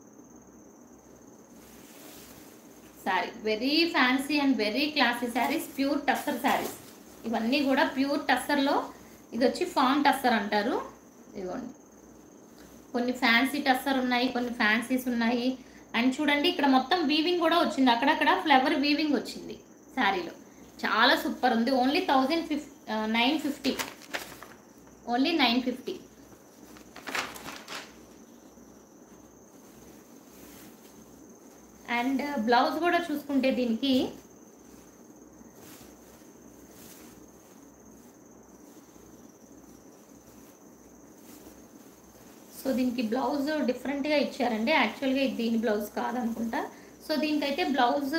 sari very fancy and very classy saris pure tussar saris ఇవన్నీ కూడా ప్యూర్ టస్సర్లో ఇది వచ్చి ఫామ్ టస్సర్ అంటారు ఇదిగోండి కొన్ని ఫ్యాన్సీ టస్సర్ ఉన్నాయి కొన్ని ఫ్యాన్సీస్ ఉన్నాయి అండ్ చూడండి ఇక్కడ మొత్తం వీవింగ్ కూడా వచ్చింది అక్కడక్కడ ఫ్లవర్ వీవింగ్ వచ్చింది శారీలో చాలా సూపర్ ఉంది only thousand fif nine fifty only nine fifty and blouse కూడా చూసుకుంటే దీనికి సో దీనికి బ్లౌజ్ డిఫరెంట్గా ఇచ్చారండి యాక్చువల్గా ఇది దీని బ్లౌజ్ కాదనుకుంటా సో దీనికైతే బ్లౌజ్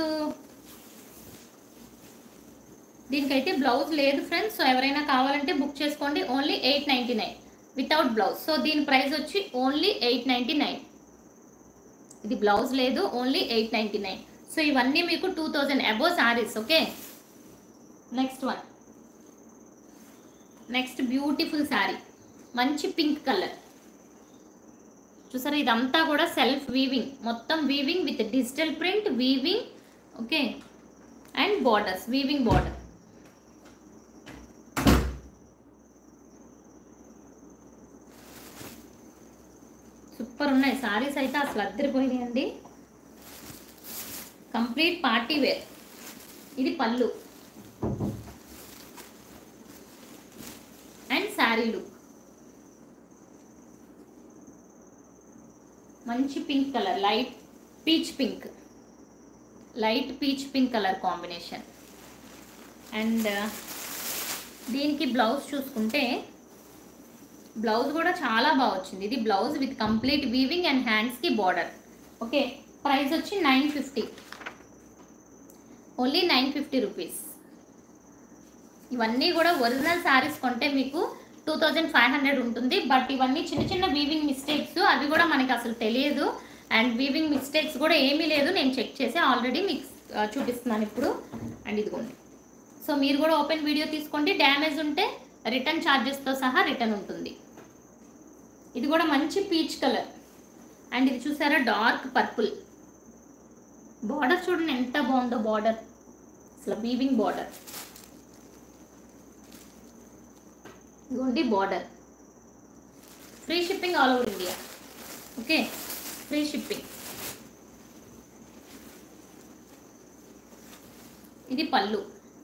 దీనికైతే బ్లౌజ్ లేదు ఫ్రెండ్స్ సో ఎవరైనా కావాలంటే బుక్ చేసుకోండి only eight ninety nine without blouse so దీని ప్రైస్ వచ్చి ఓన్లీ ఎయిట్ నైంటీ నైన్ ఇది బ్లౌజ్ లేదు only eight ninety nine so ఇవన్నీ మీకు two thousand above saris okay next one next beautiful sari మంచి పింక్ కలర్ చూసారా ఇదంతా కూడా సెల్ఫ్ వీవింగ్ మొత్తం weaving with digital print weaving okay and borders weaving border super ఉన్నాయి సారీస్ అయితే అసలు అద్దరిపోయినాయండి కంప్లీట్ పార్టీ వేర్ ఇది పళ్ళు అండ్ శారీ లుక్ మంచి pink colour light peach pink light peach pink colour combination and దీనికి బ్లౌజ్ చూసుకుంటే బ్లౌజ్ కూడా చాలా బాగా వచ్చింది ఇది blouse with complete weaving and హ్యాండ్స్కి బార్డర్ ఓకే ప్రైస్ వచ్చి nine fifty only nine fifty rupees ఇవన్నీ కూడా ఒరిజినల్ శారీస్ కొంటే మీకు టూ థౌజండ్ ఫైవ్ హండ్రెడ్ ఉంటుంది బట్ ఇవన్నీ చిన్న చిన్న వీవింగ్ మిస్టేక్స్ అవి కూడా మనకి అసలు తెలియదు అండ్ వీవింగ్ మిస్టేక్స్ కూడా ఏమీ లేదు నేను చెక్ చేసి ఆల్రెడీ మీకు ఆ, చూపిస్తున్నాను ఇప్పుడు అండ్ ఇదిగోండి సో మీరు కూడా ఓపెన్ వీడియో తీసుకోండి డ్యామేజ్ ఉంటే రిటర్న్ ఛార్జెస్తో సహా రిటర్న్ ఉంటుంది ఇది కూడా మంచి పీచ్ కలర్ అండ్ ఇది చూసారా డార్క్ పర్పుల్ బార్డర్ చూడండి ఎంత బాగుందో బార్డర్ అసలు వీవింగ్ బార్డర్ ఇదిగోండి border free shipping all over India okay free shipping ఇది పళ్ళు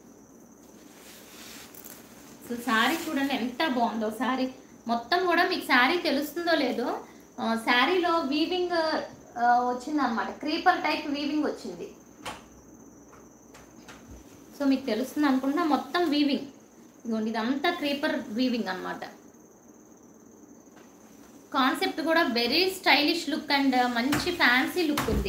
అసలు శారీ చూడండి ఎంత బాగుందో శారీ మొత్తం కూడా మీకు శారీ తెలుస్తుందో లేదో ఆ, శారీలో వీవింగ్ వచ్చింది అనమాట క్రీపర్ టైప్ వీవింగ్ వచ్చింది సో మీకు తెలుస్తుంది అనుకుంటున్నా మొత్తం వీవింగ్ ఇదిగోండి ఇదంతా క్రీపర్ వీవింగ్ అన్నమాట కాన్సెప్ట్ కూడా వెరీ స్టైలిష్ లుక్ అండ్ మంచి ఫ్యాన్సీ లుక్ ఉంది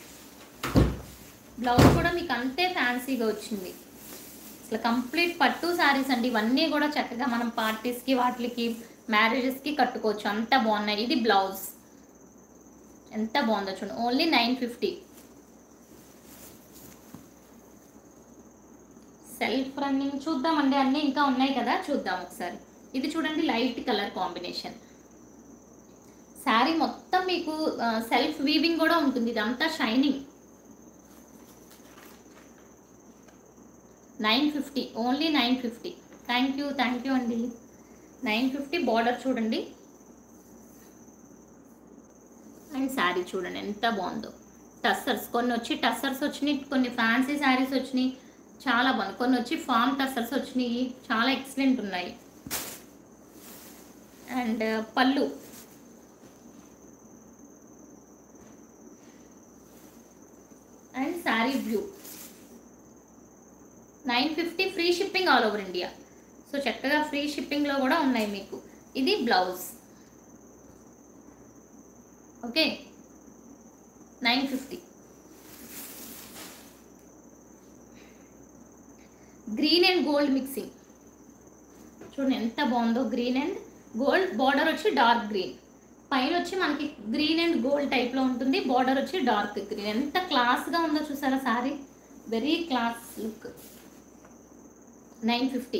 బ్లౌజ్ కూడా మీకు అంతే ఫ్యాన్సీగా వచ్చింది అసలు కంప్లీట్ పట్టు శారీస్ అండి ఇవన్నీ కూడా చక్కగా మనం పార్టీస్కి వాటికి మ్యారేజెస్కి కట్టుకోవచ్చు అంత బాగున్నాయి ఇది బ్లౌజ్ ఎంత బాగుందో చూడండి only nine fifty self running చూద్దామండి అన్నీ ఇంకా ఉన్నాయి కదా చూద్దాం ఒకసారి ఇది చూడండి లైట్ కలర్ కాంబినేషన్ శారీ మొత్తం మీకు సెల్ఫ్ వీవింగ్ కూడా ఉంటుంది ఇదంతా shining nine fifty only nine fifty thank you thank you అండి నైన్ ఫిఫ్టీ బార్డర్ చూడండి అండ్ శారీ చూడండి ఎంత బాగుందో టస్సర్స్ కొన్ని వచ్చి టస్సర్స్ వచ్చినాయి కొన్ని ఫ్యాన్సీ శారీస్ వచ్చినాయి చాలా బాగుంది కొన్ని వచ్చి ఫామ్ టస్సర్స్ వచ్చినాయి చాలా ఎక్సలెంట్ ఉన్నాయి అండ్ పళ్ళు and sari view nine fifty free shipping all over India so చక్కగా ఫ్రీ షిప్పింగ్లో కూడా ఉన్నాయి మీకు ఇది blouse okay nine fifty green and gold mixing చూడండి ఎంత బాగుందో గ్రీన్ అండ్ గోల్డ్ బార్డర్ వచ్చి డార్క్ గ్రీన్ పైన వచ్చి మనకి గ్రీన్ అండ్ గోల్డ్ టైప్లో ఉంటుంది బార్డర్ వచ్చి డార్క్ గ్రీన్ ఎంత క్లాస్గా ఉందో చూసారా sari very class look nine fifty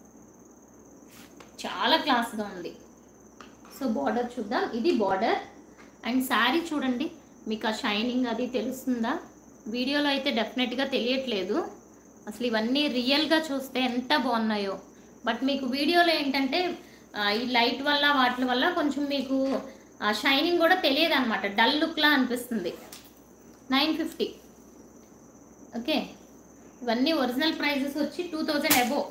చాలా క్లాస్గా ఉంది సో బార్డర్ చూద్దాం ఇది బార్డర్ అండ్ శారీ చూడండి మీకు ఆ షైనింగ్ అది తెలుస్తుందా వీడియోలో అయితే డెఫినెట్గా తెలియట్లేదు అసలు ఇవన్నీ రియల్గా చూస్తే ఎంత బాగున్నాయో బట్ మీకు వీడియోలో ఏంటంటే ఆ, ఈ లైట్ వల్ల వాటి వల్ల కొంచెం మీకు ఆ షైనింగ్ కూడా తెలియదు అనమాట డల్ లుక్లా అనిపిస్తుంది నైన్ ఫిఫ్టీ ఓకే ఇవన్నీ ఒరిజినల్ ప్రైజెస్ వచ్చి టూ థౌజండ్ అబోవ్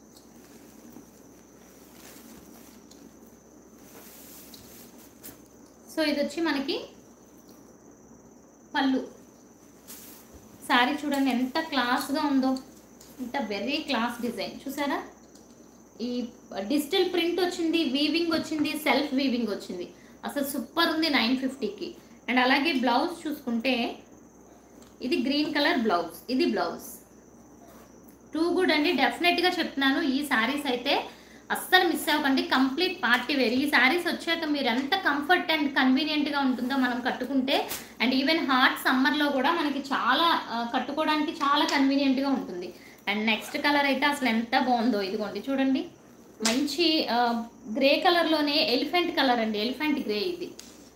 సో ఇది వచ్చి మనకి పళ్ళు శారీ చూడండి ఎంత క్లాస్గా ఉందో ఎంత వెరీ క్లాస్ డిజైన్ చూసారా ఈ డిజిటల్ ప్రింట్ వచ్చింది వీవింగ్ వచ్చింది సెల్ఫ్ వీవింగ్ వచ్చింది అసలు సూపర్ ఉంది నైన్ ఫిఫ్టీకి అండ్ అలాగే బ్లౌజ్ చూసుకుంటే ఇది గ్రీన్ కలర్ బ్లౌజ్ ఇది బ్లౌజ్ టూ గుడ్ అండి డెఫినెట్గా చెప్తున్నాను ఈ శారీస్ అయితే అస్సలు మిస్ అవ్వకండి కంప్లీట్ పార్టీ వేర్ ఈ శారీస్ వచ్చాక మీరు ఎంత కంఫర్ట్ అండ్ కన్వీనియంట్గా ఉంటుందో మనం కట్టుకుంటే అండ్ ఈవెన్ హాట్ సమ్మర్లో కూడా మనకి చాలా ఆ, కట్టుకోవడానికి చాలా కన్వీనియంట్గా ఉంటుంది అండ్ నెక్స్ట్ కలర్ అయితే అసలు ఎంత బాగుందో ఇదిగోండి చూడండి మంచి గ్రే కలర్లోనే ఎలిఫెంట్ కలర్ అండి ఎలిఫెంట్ గ్రే ఇది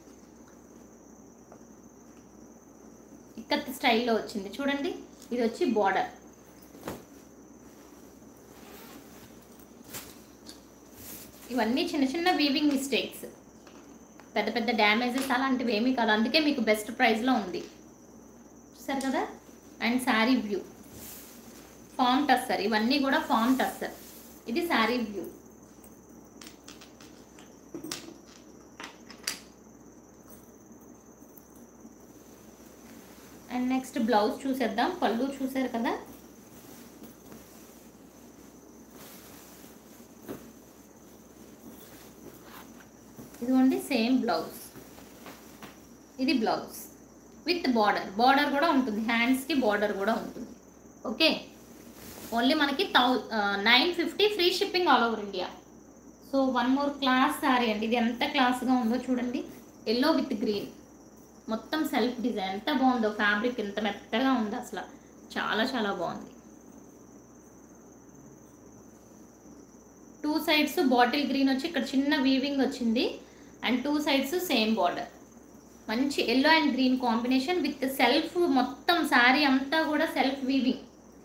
ఇక్కత్ స్టైల్లో వచ్చింది చూడండి ఇది వచ్చి బార్డర్ ఇవన్నీ చిన్న చిన్న వీవింగ్ మిస్టేక్స్ పెద్ద పెద్ద డ్యామేజెస్ అలాంటివి ఏమీ కాదు అందుకే మీకు బెస్ట్ ప్రైస్లో ఉంది చూసారు కదా అండ్ శారీ వ్యూ ఫామ్ టస్సర్ ఇవన్నీ కూడా ఫామ్ టస్సర్ ఇది sari view and next blouse చూసేద్దాం పళ్ళు చూసారు కదా ఇదిగోండి సేమ్ బ్లౌజ్ ఇది బ్లౌజ్ విత్ బార్డర్ బార్డర్ కూడా ఉంటుంది హ్యాండ్స్కి బార్డర్ కూడా ఉంటుంది ఓకే ఓన్లీ మనకి థౌ nine fifty free shipping all over India so one more class sari అండి ఇది ఎంత క్లాస్గా ఉందో చూడండి ఎల్లో విత్ గ్రీన్ మొత్తం సెల్ఫ్ డిజైన్ ఎంత బాగుందో ఫ్యాబ్రిక్ ఎంత మెత్తగా ఉంది అసలు చాలా చాలా బాగుంది టూ సైడ్స్ బాటిల్ గ్రీన్ వచ్చి ఇక్కడ చిన్న వీవింగ్ వచ్చింది and two sides same border మంచి yellow and green combination with self మొత్తం శారీ అంతా కూడా సెల్ఫ్ వీవింగ్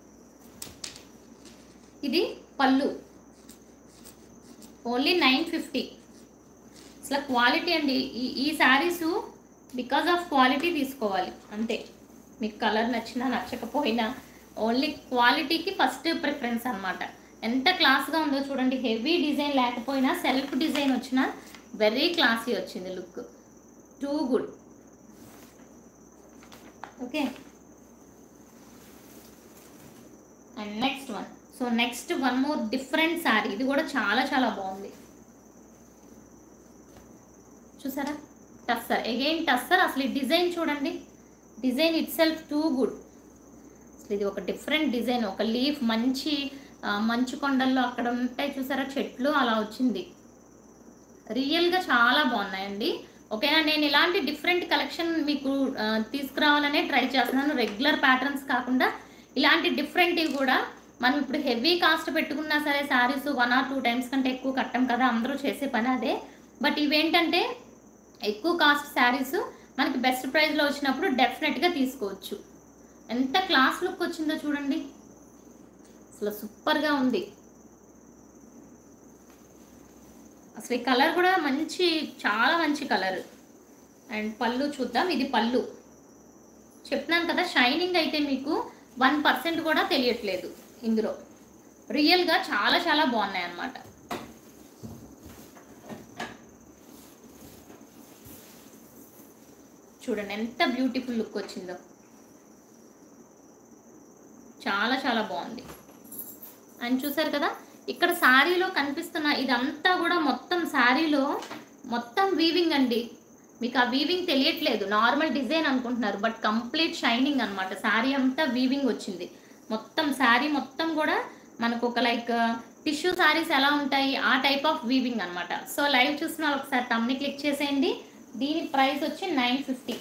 ఇది పళ్ళు ఓన్లీ నైన్ ఫిఫ్టీ అసలు క్వాలిటీ అండి ఈ ఈ శారీస్ బికాజ్ ఆఫ్ క్వాలిటీ తీసుకోవాలి అంతే మీకు కలర్ నచ్చినా నచ్చకపోయినా ఓన్లీ క్వాలిటీకి ఫస్ట్ ప్రిఫరెన్స్ అన్నమాట ఎంత క్లాస్గా ఉందో చూడండి హెవీ డిజైన్ లేకపోయినా సెల్ఫ్ డిజైన్ వచ్చిన వెరీ క్లాసీ వచ్చింది look too good okay and next one so next one more different sari ఇది కూడా చాలా చాలా బాగుంది చూసారా టస్సర్ అగైన్ టస్సర్ అసలు ఈ డిజైన్ చూడండి design itself too good అసలు ఇది ఒక డిఫరెంట్ డిజైన్ ఒక లీఫ్ మంచి ఆ, మంచు కొండల్లో అక్కడ ఉంటాయి చూసారా చెట్లు అలా వచ్చింది రియల్గా చాలా బాగున్నాయండి ఓకేనా నేను ఇలాంటి డిఫరెంట్ కలెక్షన్ మీకు ఆ, తీసుకురావాలనే ట్రై చేస్తున్నాను రెగ్యులర్ ప్యాటర్న్స్ కాకుండా ఇలాంటి డిఫరెంట్వి కూడా మనం ఇప్పుడు హెవీ కాస్ట్ పెట్టుకున్నా సరే saris one or two times కంటే ఎక్కువ కట్టం కదా అందరూ చేసే పని అదే బట్ ఇవేంటంటే ఎక్కువ కాస్ట్ శారీస్ మనకి బెస్ట్ ప్రైస్లో వచ్చినప్పుడు డెఫినెట్గా తీసుకోవచ్చు ఎంత క్లాస్ లుక్ వచ్చిందో చూడండి అసలు సూపర్గా ఉంది అసలు ఈ కలర్ కూడా మంచి చాలా మంచి కలర్ అండ్ పళ్ళు చూద్దాం ఇది పళ్ళు చెప్తున్నాను కదా షైనింగ్ అయితే మీకు వన్ పర్సెంట్ కూడా తెలియట్లేదు ఇందులో రియల్గా చాలా చాలా బాగున్నాయి అన్నమాట చూడండి ఎంత బ్యూటిఫుల్ లుక్ వచ్చిందో చాలా చాలా బాగుంది అండ్ చూసారు కదా ఇక్కడ శారీలో కనిపిస్తున్న ఇదంతా కూడా మొత్తం శారీలో మొత్తం వీవింగ్ అండి మీకు ఆ వీవింగ్ తెలియట్లేదు నార్మల్ డిజైన్ అనుకుంటున్నారు బట్ కంప్లీట్ షైనింగ్ అన్నమాట శారీ అంతా వీవింగ్ వచ్చింది మొత్తం శారీ మొత్తం కూడా మనకు ఒక లైక్ టిష్యూ శారీస్ ఎలా ఉంటాయి ఆ టైప్ ఆఫ్ వీవింగ్ అన్నమాట సో లైవ్ చూసిన వాళ్ళు ఒకసారి తమ్ని క్లిక్ చేసేయండి దీని ప్రైస్ వచ్చి నైన్ ఫిఫ్టీ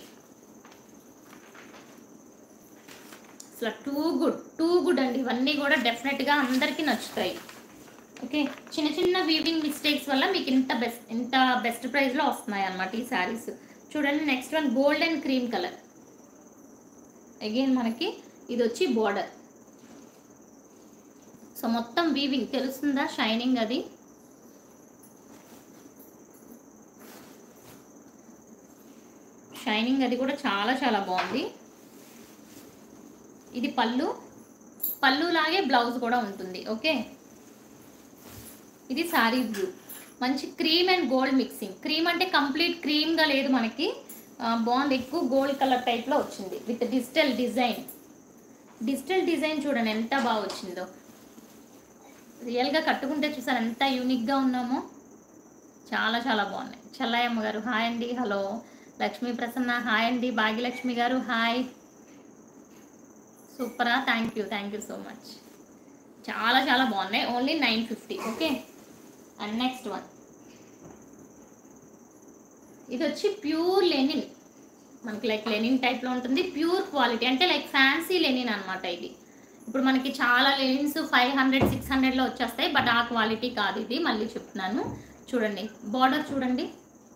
అసలు టూ గుడ్ టూ గుడ్ అండి ఇవన్నీ కూడా డెఫినెట్గా అందరికీ నచ్చుతాయి ఓకే చిన్న చిన్న వీవింగ్ మిస్టేక్స్ వల్ల మీకు ఇంత బెస్ట్ ఇంత బెస్ట్ ప్రైస్లో వస్తున్నాయి అన్నమాట ఈ శారీస్ చూడండి next one gold and cream colour again మనకి ఇది వచ్చి బోర్డర్ సో మొత్తం వీవింగ్ తెలుస్తుందా షైనింగ్ అది షైనింగ్ అది కూడా చాలా చాలా బాగుంది ఇది పళ్ళు పళ్ళు లాగే బ్లౌజ్ కూడా ఉంటుంది ఓకే ఇది సారీ బ్లూ మంచి cream and gold mixing cream అంటే కంప్లీట్ క్రీమ్గా లేదు మనకి ఆ, బాగుంది ఎక్కువ గోల్డ్ కలర్ టైప్లో వచ్చింది with digital design digital design చూడండి ఎంత బాగా వచ్చిందో రియల్గా కట్టుకుంటే చూసారు ఎంత యూనిక్గా ఉన్నామో చాలా చాలా బాగున్నాయి చెల్లయ్యమ్మ గారు హాయ్ అండి హలో లక్ష్మీ ప్రసన్న హాయ్ అండి భాగ్యలక్ష్మి గారు హాయ్ సూపరా thank you thank you so much చాలా చాలా బాగున్నాయి only nine fifty okay and next one ఇది వచ్చి ప్యూర్ లెనిన్ మనకి లైక్ లెనిన్ టైప్లో ఉంటుంది ప్యూర్ క్వాలిటీ అంటే లైక్ ఫ్యాన్సీ లెనిన్ అనమాట ఇది ఇప్పుడు మనకి చాలా లెనిన్స్ ఫైవ్ హండ్రెడ్ సిక్స్ హండ్రెడ్లో వచ్చేస్తాయి బట్ ఆ క్వాలిటీ కాదు ఇది మళ్ళీ చెప్తున్నాను చూడండి బార్డర్ చూడండి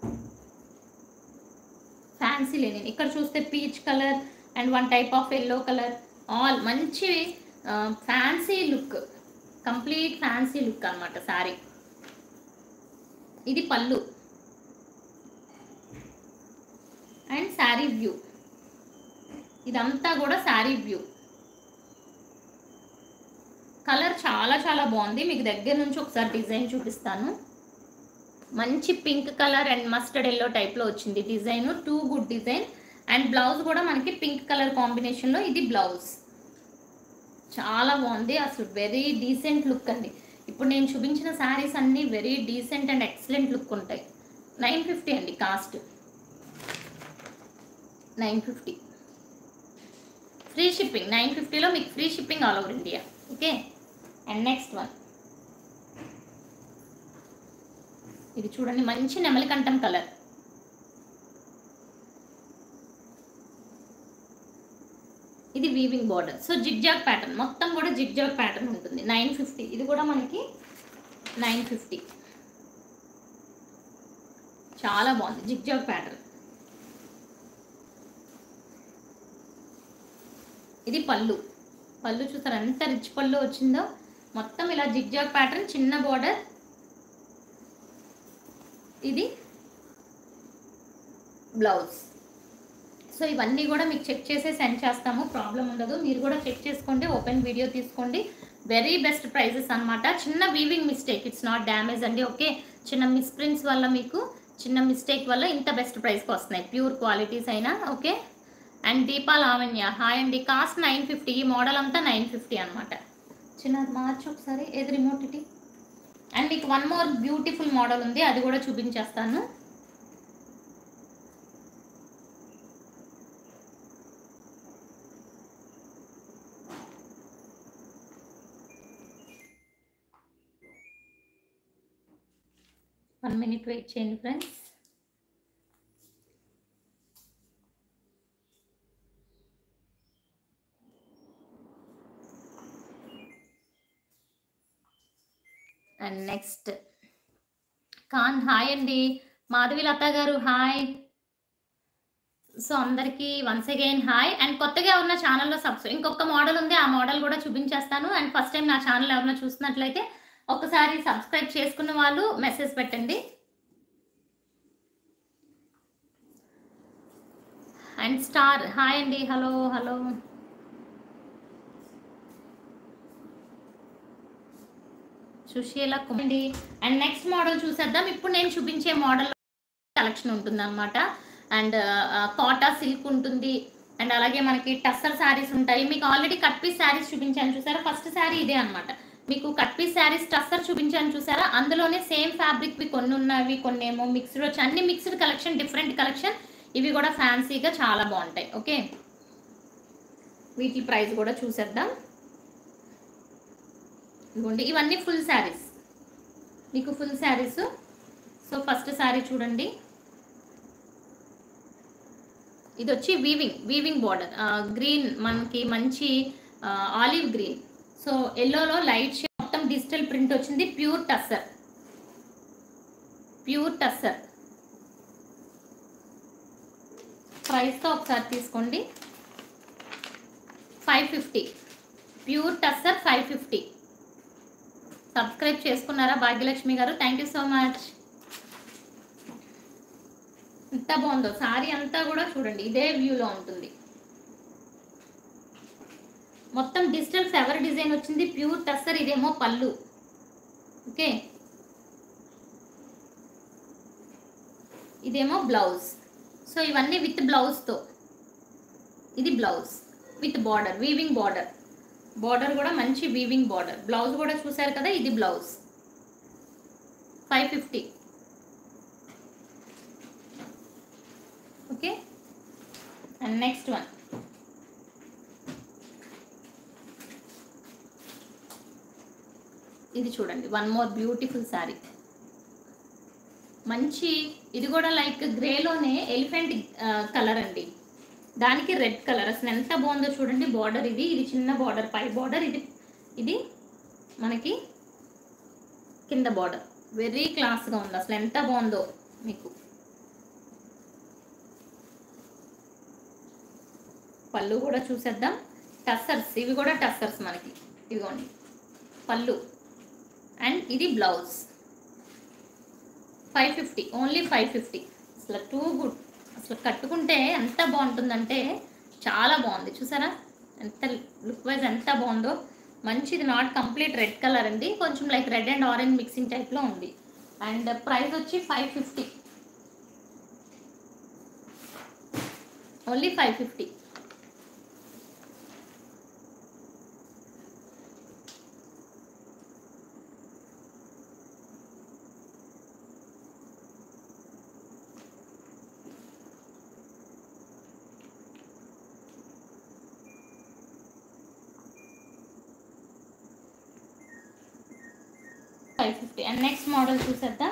ఫ్యాన్సీ లెనిన్ ఇక్కడ చూస్తే peach colour and one type of yellow colour all మంచి fancy look complete fancy look అన్నమాట శారీ ఇది పళ్ళు అండ్ శారీ వ్యూ ఇదంతా కూడా శారీ వ్యూ కలర్ చాలా చాలా బాగుంది మీకు దగ్గర నుంచి ఒకసారి డిజైన్ చూపిస్తాను మంచి pink colour and mustard yellow టైప్లో వచ్చింది design too good design and blouse కూడా మనకి పింక్ కలర్ కాంబినేషన్లో ఇది బ్లౌజ్ చాలా బాగుంది అసలు వెరీ డీసెంట్ లుక్ అండి ఇప్పుడు నేను చూపించిన శారీస్ అన్నీ very decent and excellent look ఉంటాయి నైన్ ఫిఫ్టీ అండి cost nine fifty free shipping nine ఫిఫ్టీలో మీకు free shipping all over India okay and next one ఇది చూడండి మంచి నెమలికంఠం కలర్ ఇది weaving border so zigzag pattern మొత్తం కూడా జిగ్జాగ్ ప్యాటర్న్ ఉంటుంది నైన్ ఫిఫ్టీ ఇది కూడా మనకి నైన్ ఫిఫ్టీ చాలా బాగుంది జిగ్జాగ్ ప్యాటర్న్ ఇది పళ్ళు పళ్ళు చూసారు ఎంత రిచ్ పళ్ళు వచ్చిందో మొత్తం ఇలా జిగ్జాగ్ ప్యాటర్న్ చిన్న బార్డర్ ఇది బ్లౌజ్ సో ఇవన్నీ కూడా మీకు చెక్ చేసే సెండ్ చేస్తాము ప్రాబ్లం ఉండదు మీరు కూడా చెక్ చేసుకోండి ఓపెన్ వీడియో తీసుకోండి వెరీ బెస్ట్ ప్రైజెస్ అన్నమాట చిన్న weaving mistake it's not damage అండి ఓకే చిన్న మిస్ప్రింట్స్ వల్ల మీకు చిన్న మిస్టేక్ వల్ల ఇంత బెస్ట్ ప్రైస్కి వస్తున్నాయి ప్యూర్ క్వాలిటీస్ అయినా okay and Deepa Lavanya hi అండి కాస్ట్ నైన్ ఫిఫ్టీ ఈ మోడల్ అంతా నైన్ ఫిఫ్టీ అనమాట చిన్న మార్చు ఒకసారి ఏది రిమోట్ ఇటీ అండ్ మీకు వన్ మోర్ బ్యూటిఫుల్ మోడల్ ఉంది అది కూడా చూపించేస్తాను వన్ మినిట్ వెయిట్ చేయండి friends and next Khan hi అండి మాధవి లత గారు హాయ్ సో అందరికీ వన్స్ అగైన్ హాయ్ అండ్ కొత్తగా ఉన్న ఛానల్లో సబ్స్క్రైబ్ ఇంకొక మోడల్ ఉంది ఆ మోడల్ కూడా చూపించేస్తాను అండ్ ఫస్ట్ టైం నా ఛానల్ ఎవరైనా చూస్తున్నట్లయితే ఒకసారి సబ్స్క్రైబ్ చేసుకున్న వాళ్ళు మెసేజ్ పెట్టండి అండ్ స్టార్ హాయ్ అండి హలో హలో సుశీల కుమండి అండ్ నెక్స్ట్ మోడల్ చూసేద్దాం ఇప్పుడు నేను చూపించే మోడల్ కలెక్షన్ ఉంటుంది అనమాట అండ్ కాటా సిల్క్ ఉంటుంది అండ్ అలాగే మనకి టస్సర్ శారీస్ ఉంటాయి మీకు ఆల్రెడీ కట్ పీస్ శారీస్ చూపించాను చూసారా ఫస్ట్ శారీ ఇదే అనమాట మీకు కట్ పీస్ శారీస్ టస్సర్ చూపించాను చూసారా అందులోనే సేమ్ ఫ్యాబ్రిక్వి కొన్ని ఉన్నవి కొన్ని ఏమో మిక్స్డ్ వచ్చి అన్ని మిక్స్డ్ కలెక్షన్ డిఫరెంట్ కలెక్షన్ ఇవి కూడా ఫ్యాన్సీగా చాలా బాగుంటాయి ఓకే వీటి ప్రైస్ కూడా చూసేద్దాం ఇదిగోండి ఇవన్నీ ఫుల్ శారీస్ మీకు full saris so first sari చూడండి ఇది వచ్చి వీవింగ్ వీవింగ్ బార్డర్ గ్రీన్ మనకి మంచి ఆలివ్ గ్రీన్ సో ఎల్లోలో లైట్ షేడ్ మొత్తం డిజిటల్ ప్రింట్ వచ్చింది ప్యూర్ టస్సర్ ప్యూర్ టస్సర్ ప్రైస్తో ఒకసారి తీసుకోండి five fifty pure tussar five fifty subscribe చేసుకున్నారా భాగ్యలక్ష్మి గారు థ్యాంక్ యూ సో మచ్ ఎంత బాగుందో సారీ అంతా కూడా చూడండి ఇదే వ్యూలో ఉంటుంది మొత్తం డిజిటల్ ఫ్లవర్ డిజైన్ వచ్చింది ప్యూర్ టస్సర్ ఇదేమో పళ్ళు ఓకే ఇదేమో బ్లౌజ్ సో ఇవన్నీ విత్ బ్లౌజ్తో ఇది blouse with border weaving border border కూడా మంచి వీవింగ్ బార్డర్ బ్లౌజ్ కూడా చూసారు కదా ఇది blouse five fifty okay and next one ఇది చూడండి వన్ మోర్ బ్యూటిఫుల్ శారీ మంచి ఇది కూడా లైక్ గ్రేలోనే ఎలిఫెంట్ కలర్ అండి దానికి రెడ్ కలర్ అసలు ఎంత బాగుందో చూడండి బార్డర్ ఇది ఇది చిన్న బార్డర్ పై బార్డర్ ఇది ఇది మనకి కింద బార్డర్ వెరీ క్లాస్గా ఉంది అసలు ఎంత బాగుందో మీకు పళ్ళు కూడా చూసేద్దాం టస్సర్స్ ఇవి కూడా టస్సర్స్ మనకి ఇదిగోండి పళ్ళు అండ్ ఇది blouse five fifty only five fifty అసలు టూ గుడ్ అసలు కట్టుకుంటే ఎంత బాగుంటుందంటే చాలా బాగుంది చూసారా ఎంత లుక్ వైజ్ ఎంత బాగుందో మంచిది నాట్ కంప్లీట్ రెడ్ కలర్ అండి కొంచెం like red and orange mixing టైప్లో ఉంది అండ్ ప్రైస్ వచ్చి five fifty only five fifty five fifty and next model చూసేద్దాం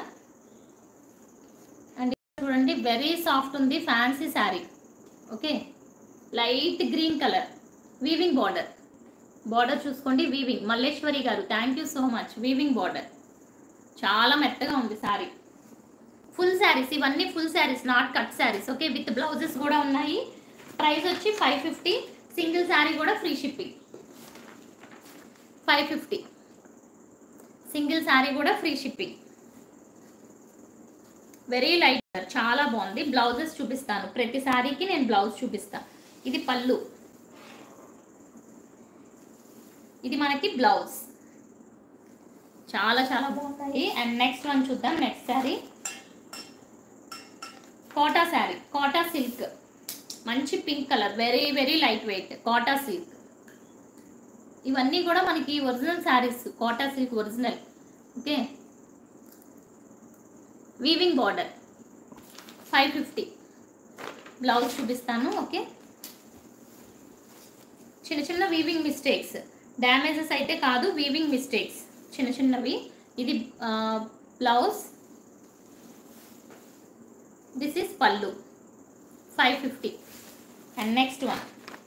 అండ్ చూడండి వెరీ సాఫ్ట్ ఉంది fancy sari okay light green colour weaving border border చూసుకోండి weaving Malleswari గారు thank you so much weaving border చాలా మెత్తగా ఉంది శారీ ఫుల్ శారీస్ ఇవన్నీ full saris not cut saris okay with blouses కూడా ఉన్నాయి ప్రైస్ వచ్చి ఫైవ్ ఫిఫ్టీ సింగిల్ శారీ కూడా free shipping five fifty single sari కూడా free shipping very light colour చాలా బాగుంది బ్లౌజెస్ చూపిస్తాను ప్రతి శారీకి నేను బ్లౌజ్ చూపిస్తాను ఇది పళ్ళు ఇది మనకి బ్లౌజ్ చాలా చాలా బాగుంటాయి అండ్ నెక్స్ట్ వన్ చూద్దాం నెక్స్ట్ శారీ కోటా శారీ కోటా సిల్క్ మంచి pink colour very very light weight Kota silk ఇవన్నీ కూడా మనకి original saris Kota silk original okay weaving border five fifty blouse చూపిస్తాను ఓకే చిన్న చిన్న వీవింగ్ మిస్టేక్స్ డ్యామేజెస్ అయితే కాదు వీవింగ్ మిస్టేక్స్ చిన్న చిన్నవి ఇది బ్లౌజ్ దిస్ ఈస్ పళ్ళు five fifty and next one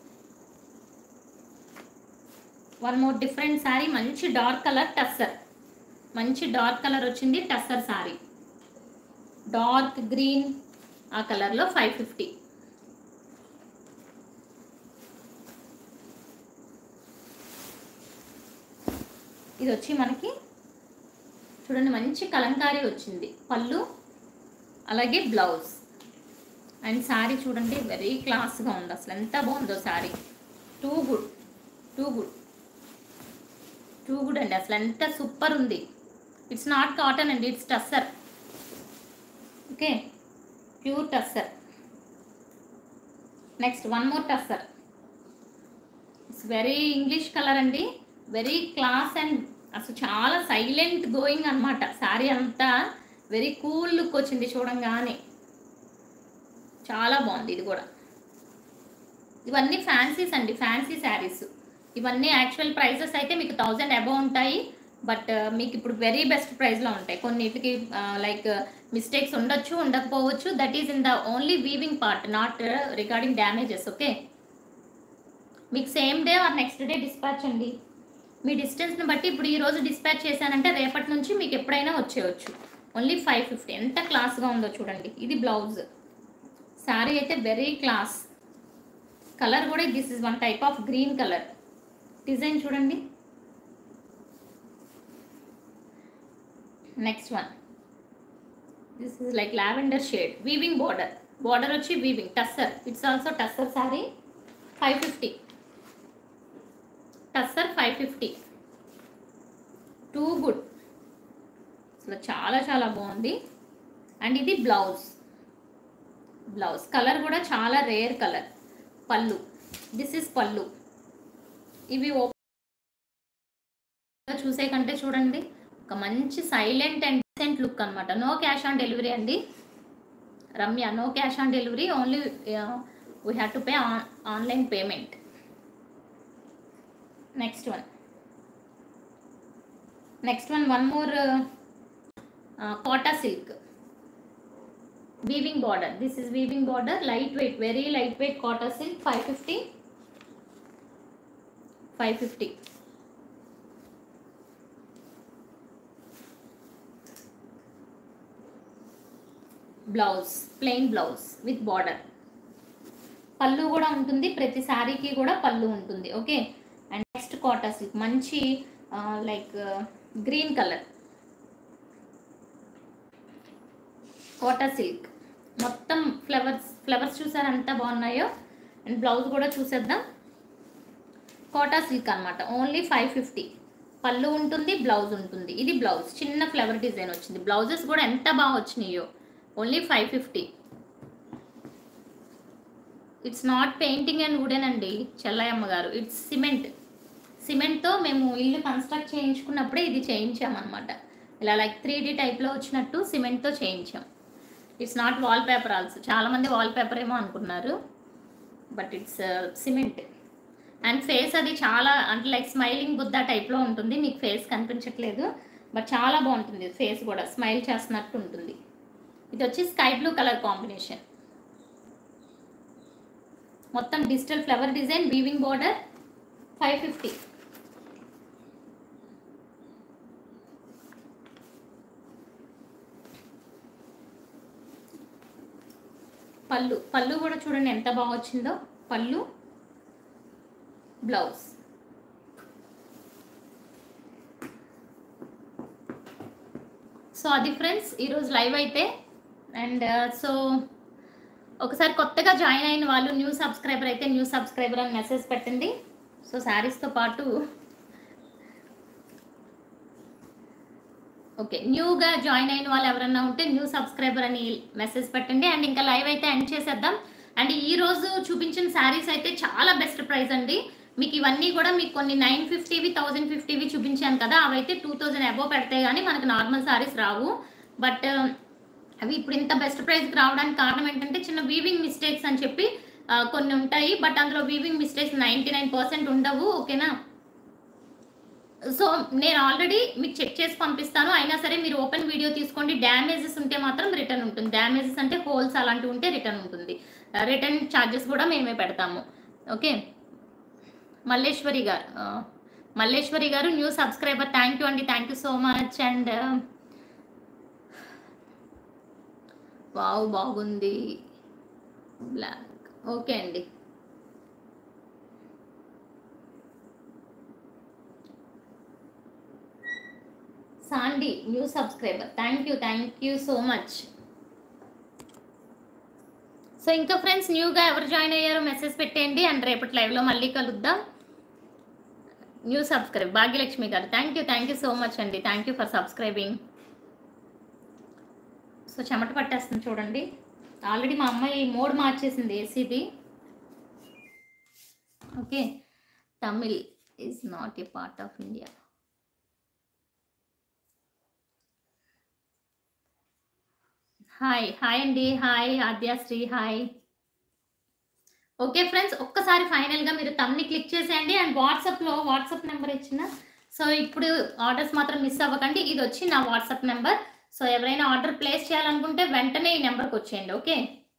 one more different sari మంచి డార్క్ కలర్ టస్సర్ మంచి డార్క్ కలర్ వచ్చింది టస్సర్ శారీ డార్క్ గ్రీన్ ఆ కలర్లో ఫైవ్ ఫిఫ్టీ ఇది వచ్చి మనకి చూడండి మంచి కలంకారీ వచ్చింది పళ్ళు అలాగే బ్లౌజ్ అండ్ శారీ చూడండి వెరీ క్లాస్గా ఉంది అసలు ఎంత బాగుందో sari too good too good too good అండి అసలు ఎంత సూపర్ ఉంది ఇట్స్ నాట్ కాటన్ అండి it's tussar okay pure tussar next one more tussar it's very English colour అండి వెరీ క్లాస్ అండ్ అసలు చాలా సైలెంట్ గోయింగ్ అనమాట శారీ అంతా వెరీ కూల్ లుక్ వచ్చింది చూడంగానే చాలా బాగుంది ఇది కూడా ఇవన్నీ ఫ్యాన్సీస్ అండి ఫ్యాన్సీ శారీస్ ఇవన్నీ యాక్చువల్ ప్రైసెస్ అయితే మీకు థౌజండ్ అబవ్ ఉంటాయి బట్ మీకు ఇప్పుడు వెరీ బెస్ట్ ప్రైస్లో ఉంటాయి కొన్నిటికి లైక్ మిస్టేక్స్ ఉండొచ్చు ఉండకపోవచ్చు that is in the only weaving part not regarding damages okay మీకు same day or next day dispatch అండి మీ డిస్టెన్స్ని బట్టి ఇప్పుడు ఈ రోజు డిస్పాచ్ చేశానంటే రేపటి నుంచి మీకు ఎప్పుడైనా వచ్చేయచ్చు ఓన్లీ ఫైవ్ ఫిఫ్టీ ఎంత క్లాస్గా ఉందో చూడండి ఇది బ్లౌజ్ శారీ అయితే వెరీ క్లాస్ కలర్ కూడా this is one type of green colour design చూడండి next one this is like lavender shade weaving border border వచ్చి weaving tussar it's also tussar sari five fifty tussar five fifty too good అసలు చాలా చాలా బాగుంది and ఇది blouse blouse colour కూడా చాలా rare colour పళ్ళు దిస్ ఇస్ పళ్ళు ఇవి ఓపెన్ చూసే కంటే చూడండి ఒక మంచి సైలెంట్ అండ్ డీసెంట్ లుక్ అనమాట నో క్యాష్ ఆన్ డెలివరీ అండి Ramya no cash on delivery only we have to pay on online payment next one next one one more Kota silk weaving border this is weaving border light weight very light weight Kota silk five fifty five fifty blouse plain blouse with border పళ్ళు కూడా ఉంటుంది ప్రతి శారీకి కూడా పళ్ళు ఉంటుంది okay and next Kota silk మంచి like green colour Kota silk మొత్తం ఫ్లవర్స్ ఫ్లవర్స్ చూసారు ఎంత బాగున్నాయో అండ్ బ్లౌజ్ కూడా చూసేద్దాం కోటా సిల్క్ అనమాట ఓన్లీ ఫైవ్ ఫిఫ్టీ పళ్ళు ఉంటుంది బ్లౌజ్ ఉంటుంది ఇది బ్లౌజ్ చిన్న ఫ్లవర్ డిజైన్ వచ్చింది బ్లౌజెస్ కూడా ఎంత బాగా వచ్చినాయో only five fifty it's not painting and wooden అండి చెల్లయ్యమ్మ గారు ఇట్స్ సిమెంట్ సిమెంట్తో మేము ఇల్లు కన్స్ట్రక్ట్ చేయించుకున్నప్పుడే ఇది చేయించామన్నమాట ఇలా లైక్ త్రీ డీ టైప్లో వచ్చినట్టు సిమెంట్తో చేయించాం it's not wallpaper also చాలామంది వాల్ పేపర్ ఏమో అనుకున్నారు but it's cement and face అది చాలా అంటే లైక్ స్మైలింగ్ బుద్ధ టైప్లో ఉంటుంది మీకు ఫేస్ కనిపించట్లేదు బట్ చాలా బాగుంటుంది ఫేస్ కూడా స్మైల్ చేస్తున్నట్టు ఉంటుంది ఇది వచ్చి స్కై బ్లూ కలర్ కాంబినేషన్ మొత్తం digital flower design weaving border five fifty పళ్ళు పళ్ళు కూడా చూడండి ఎంత బాగా వచ్చిందో పళ్ళు బ్లౌజ్ సో అది ఫ్రెండ్స్ ఈరోజు లైవ్ అయితే అండ్ సో ఒకసారి కొత్తగా జాయిన్ అయిన వాళ్ళు న్యూ సబ్స్క్రైబర్ అయితే న్యూ సబ్స్క్రైబర్ అని మెసేజ్ పెట్టండి సో శారీస్తో పాటు ఓకే న్యూగా జాయిన్ అయిన వాళ్ళు ఎవరన్నా ఉంటే న్యూ సబ్స్క్రైబర్ అని మెసేజ్ పెట్టండి అండ్ ఇంకా లైవ్ అయితే ఎండ్ చేసేద్దాం అండ్ ఈ రోజు చూపించిన శారీస్ అయితే చాలా బెస్ట్ ప్రైస్ అండి మీకు ఇవన్నీ కూడా మీకు కొన్ని నైన్ ఫిఫ్టీవి థౌజండ్ ఫిఫ్టీవి చూపించాను కదా అవైతే టూ థౌజండ్ అబోవ్ పెడితే కానీ మనకు నార్మల్ శారీస్ రావు బట్ అవి ఇప్పుడు ఇంత బెస్ట్ ప్రైస్కి రావడానికి కారణం ఏంటంటే చిన్న వీవింగ్ మిస్టేక్స్ అని చెప్పి ఆ, కొన్ని ఉంటాయి బట్ అందులో weaving mistakes ninety nine percent ఉండవు ఓకేనా సో నేను ఆల్రెడీ మీకు చెక్ చేసి పంపిస్తాను అయినా సరే మీరు ఓపెన్ వీడియో తీసుకోండి డ్యామేజెస్ ఉంటే మాత్రం రిటర్న్ ఉంటుంది డ్యామేజెస్ అంటే హోల్స్ అలాంటివి ఉంటే రిటర్న్ ఉంటుంది రిటర్న్ ఛార్జెస్ కూడా మేమే పెడతాము ఓకే మల్లేశ్వరి గారు ఆ, మల్లేశ్వరి గారు న్యూ సబ్స్క్రైబర్ థ్యాంక్ యూ అండి thank you so much and wow బాగుంది బ్లాక్ ఓకే అండి సాండి new subscriber thank you thank you so much so ఇంకా ఫ్రెండ్స్ న్యూగా ఎవరు జాయిన్ అయ్యారో మెసేజ్ పెట్టేయండి అండ్ రేపటి లైవ్లో మళ్ళీ కలుద్దాం న్యూ సబ్స్క్రైబ్ భాగ్యలక్ష్మి గారు thank you thank you so much అండి thank you for subscribing so చెమట పట్టేస్తుంది చూడండి ఆల్రెడీ మా అమ్మాయి మోడ్ మార్చేసింది ఏసీది okay Tamil is not a part of India hi hi అండి hi Adyasri hi okay friends ఒక్కసారి ఫైనల్గా మీరు తమ్ని క్లిక్ చేసేయండి అండ్ వాట్సాప్లో వాట్సాప్ నెంబర్ ఇచ్చిన సో ఇప్పుడు ఆర్డర్స్ మాత్రం మిస్ అవ్వకండి ఇది వచ్చి నా వాట్సాప్ నెంబర్ సో ఎవరైనా ఆర్డర్ ప్లేస్ చేయాలనుకుంటే వెంటనే ఈ నెంబర్కి వచ్చేయండి okay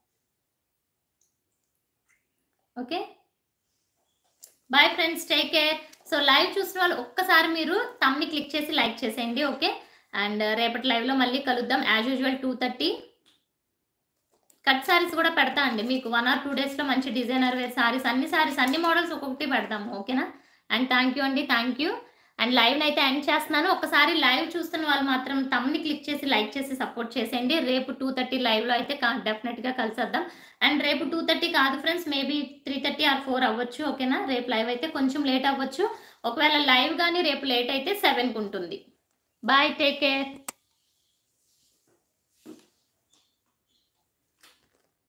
okay bye friends take care so live చూసిన వాళ్ళు ఒక్కసారి మీరు తమ్ని క్లిక్ చేసి లైక్ చేసేయండి ఓకే అండ్ రేపటి లైవ్లో మళ్ళీ కలుద్దాం as usual two thirty cut saris కూడా పెడతా అండి మీకు వన్ ఆర్ టూ డేస్లో మంచి డిజైనర్ వేర్ సారీస్ అన్ని సారీస్ అన్ని మోడల్స్ ఒక్కొక్కటి పెడతాము ఓకేనా అండ్ థ్యాంక్ యూ అండి థ్యాంక్ యూ అండ్ లైవ్ని అయితే ఎండ్ చేస్తున్నాను ఒకసారి లైవ్ చూస్తున్న వాళ్ళు మాత్రం తమ్ని క్లిక్ చేసి లైక్ చేసి సపోర్ట్ చేసేయండి రేపు టూ థర్టీ లైవ్లో అయితే డెఫినెట్గా కలిసేద్దాం అండ్ రేపు టూ థర్టీ కాదు friends maybe three thirty or four అవ్వచ్చు ఓకేనా రేపు లైవ్ అయితే కొంచెం లేట్ అవ్వచ్చు ఒకవేళ లైవ్ కానీ రేపు లేట్ అయితే సెవెన్కి ఉంటుంది బాయ్ టేక్ కేర్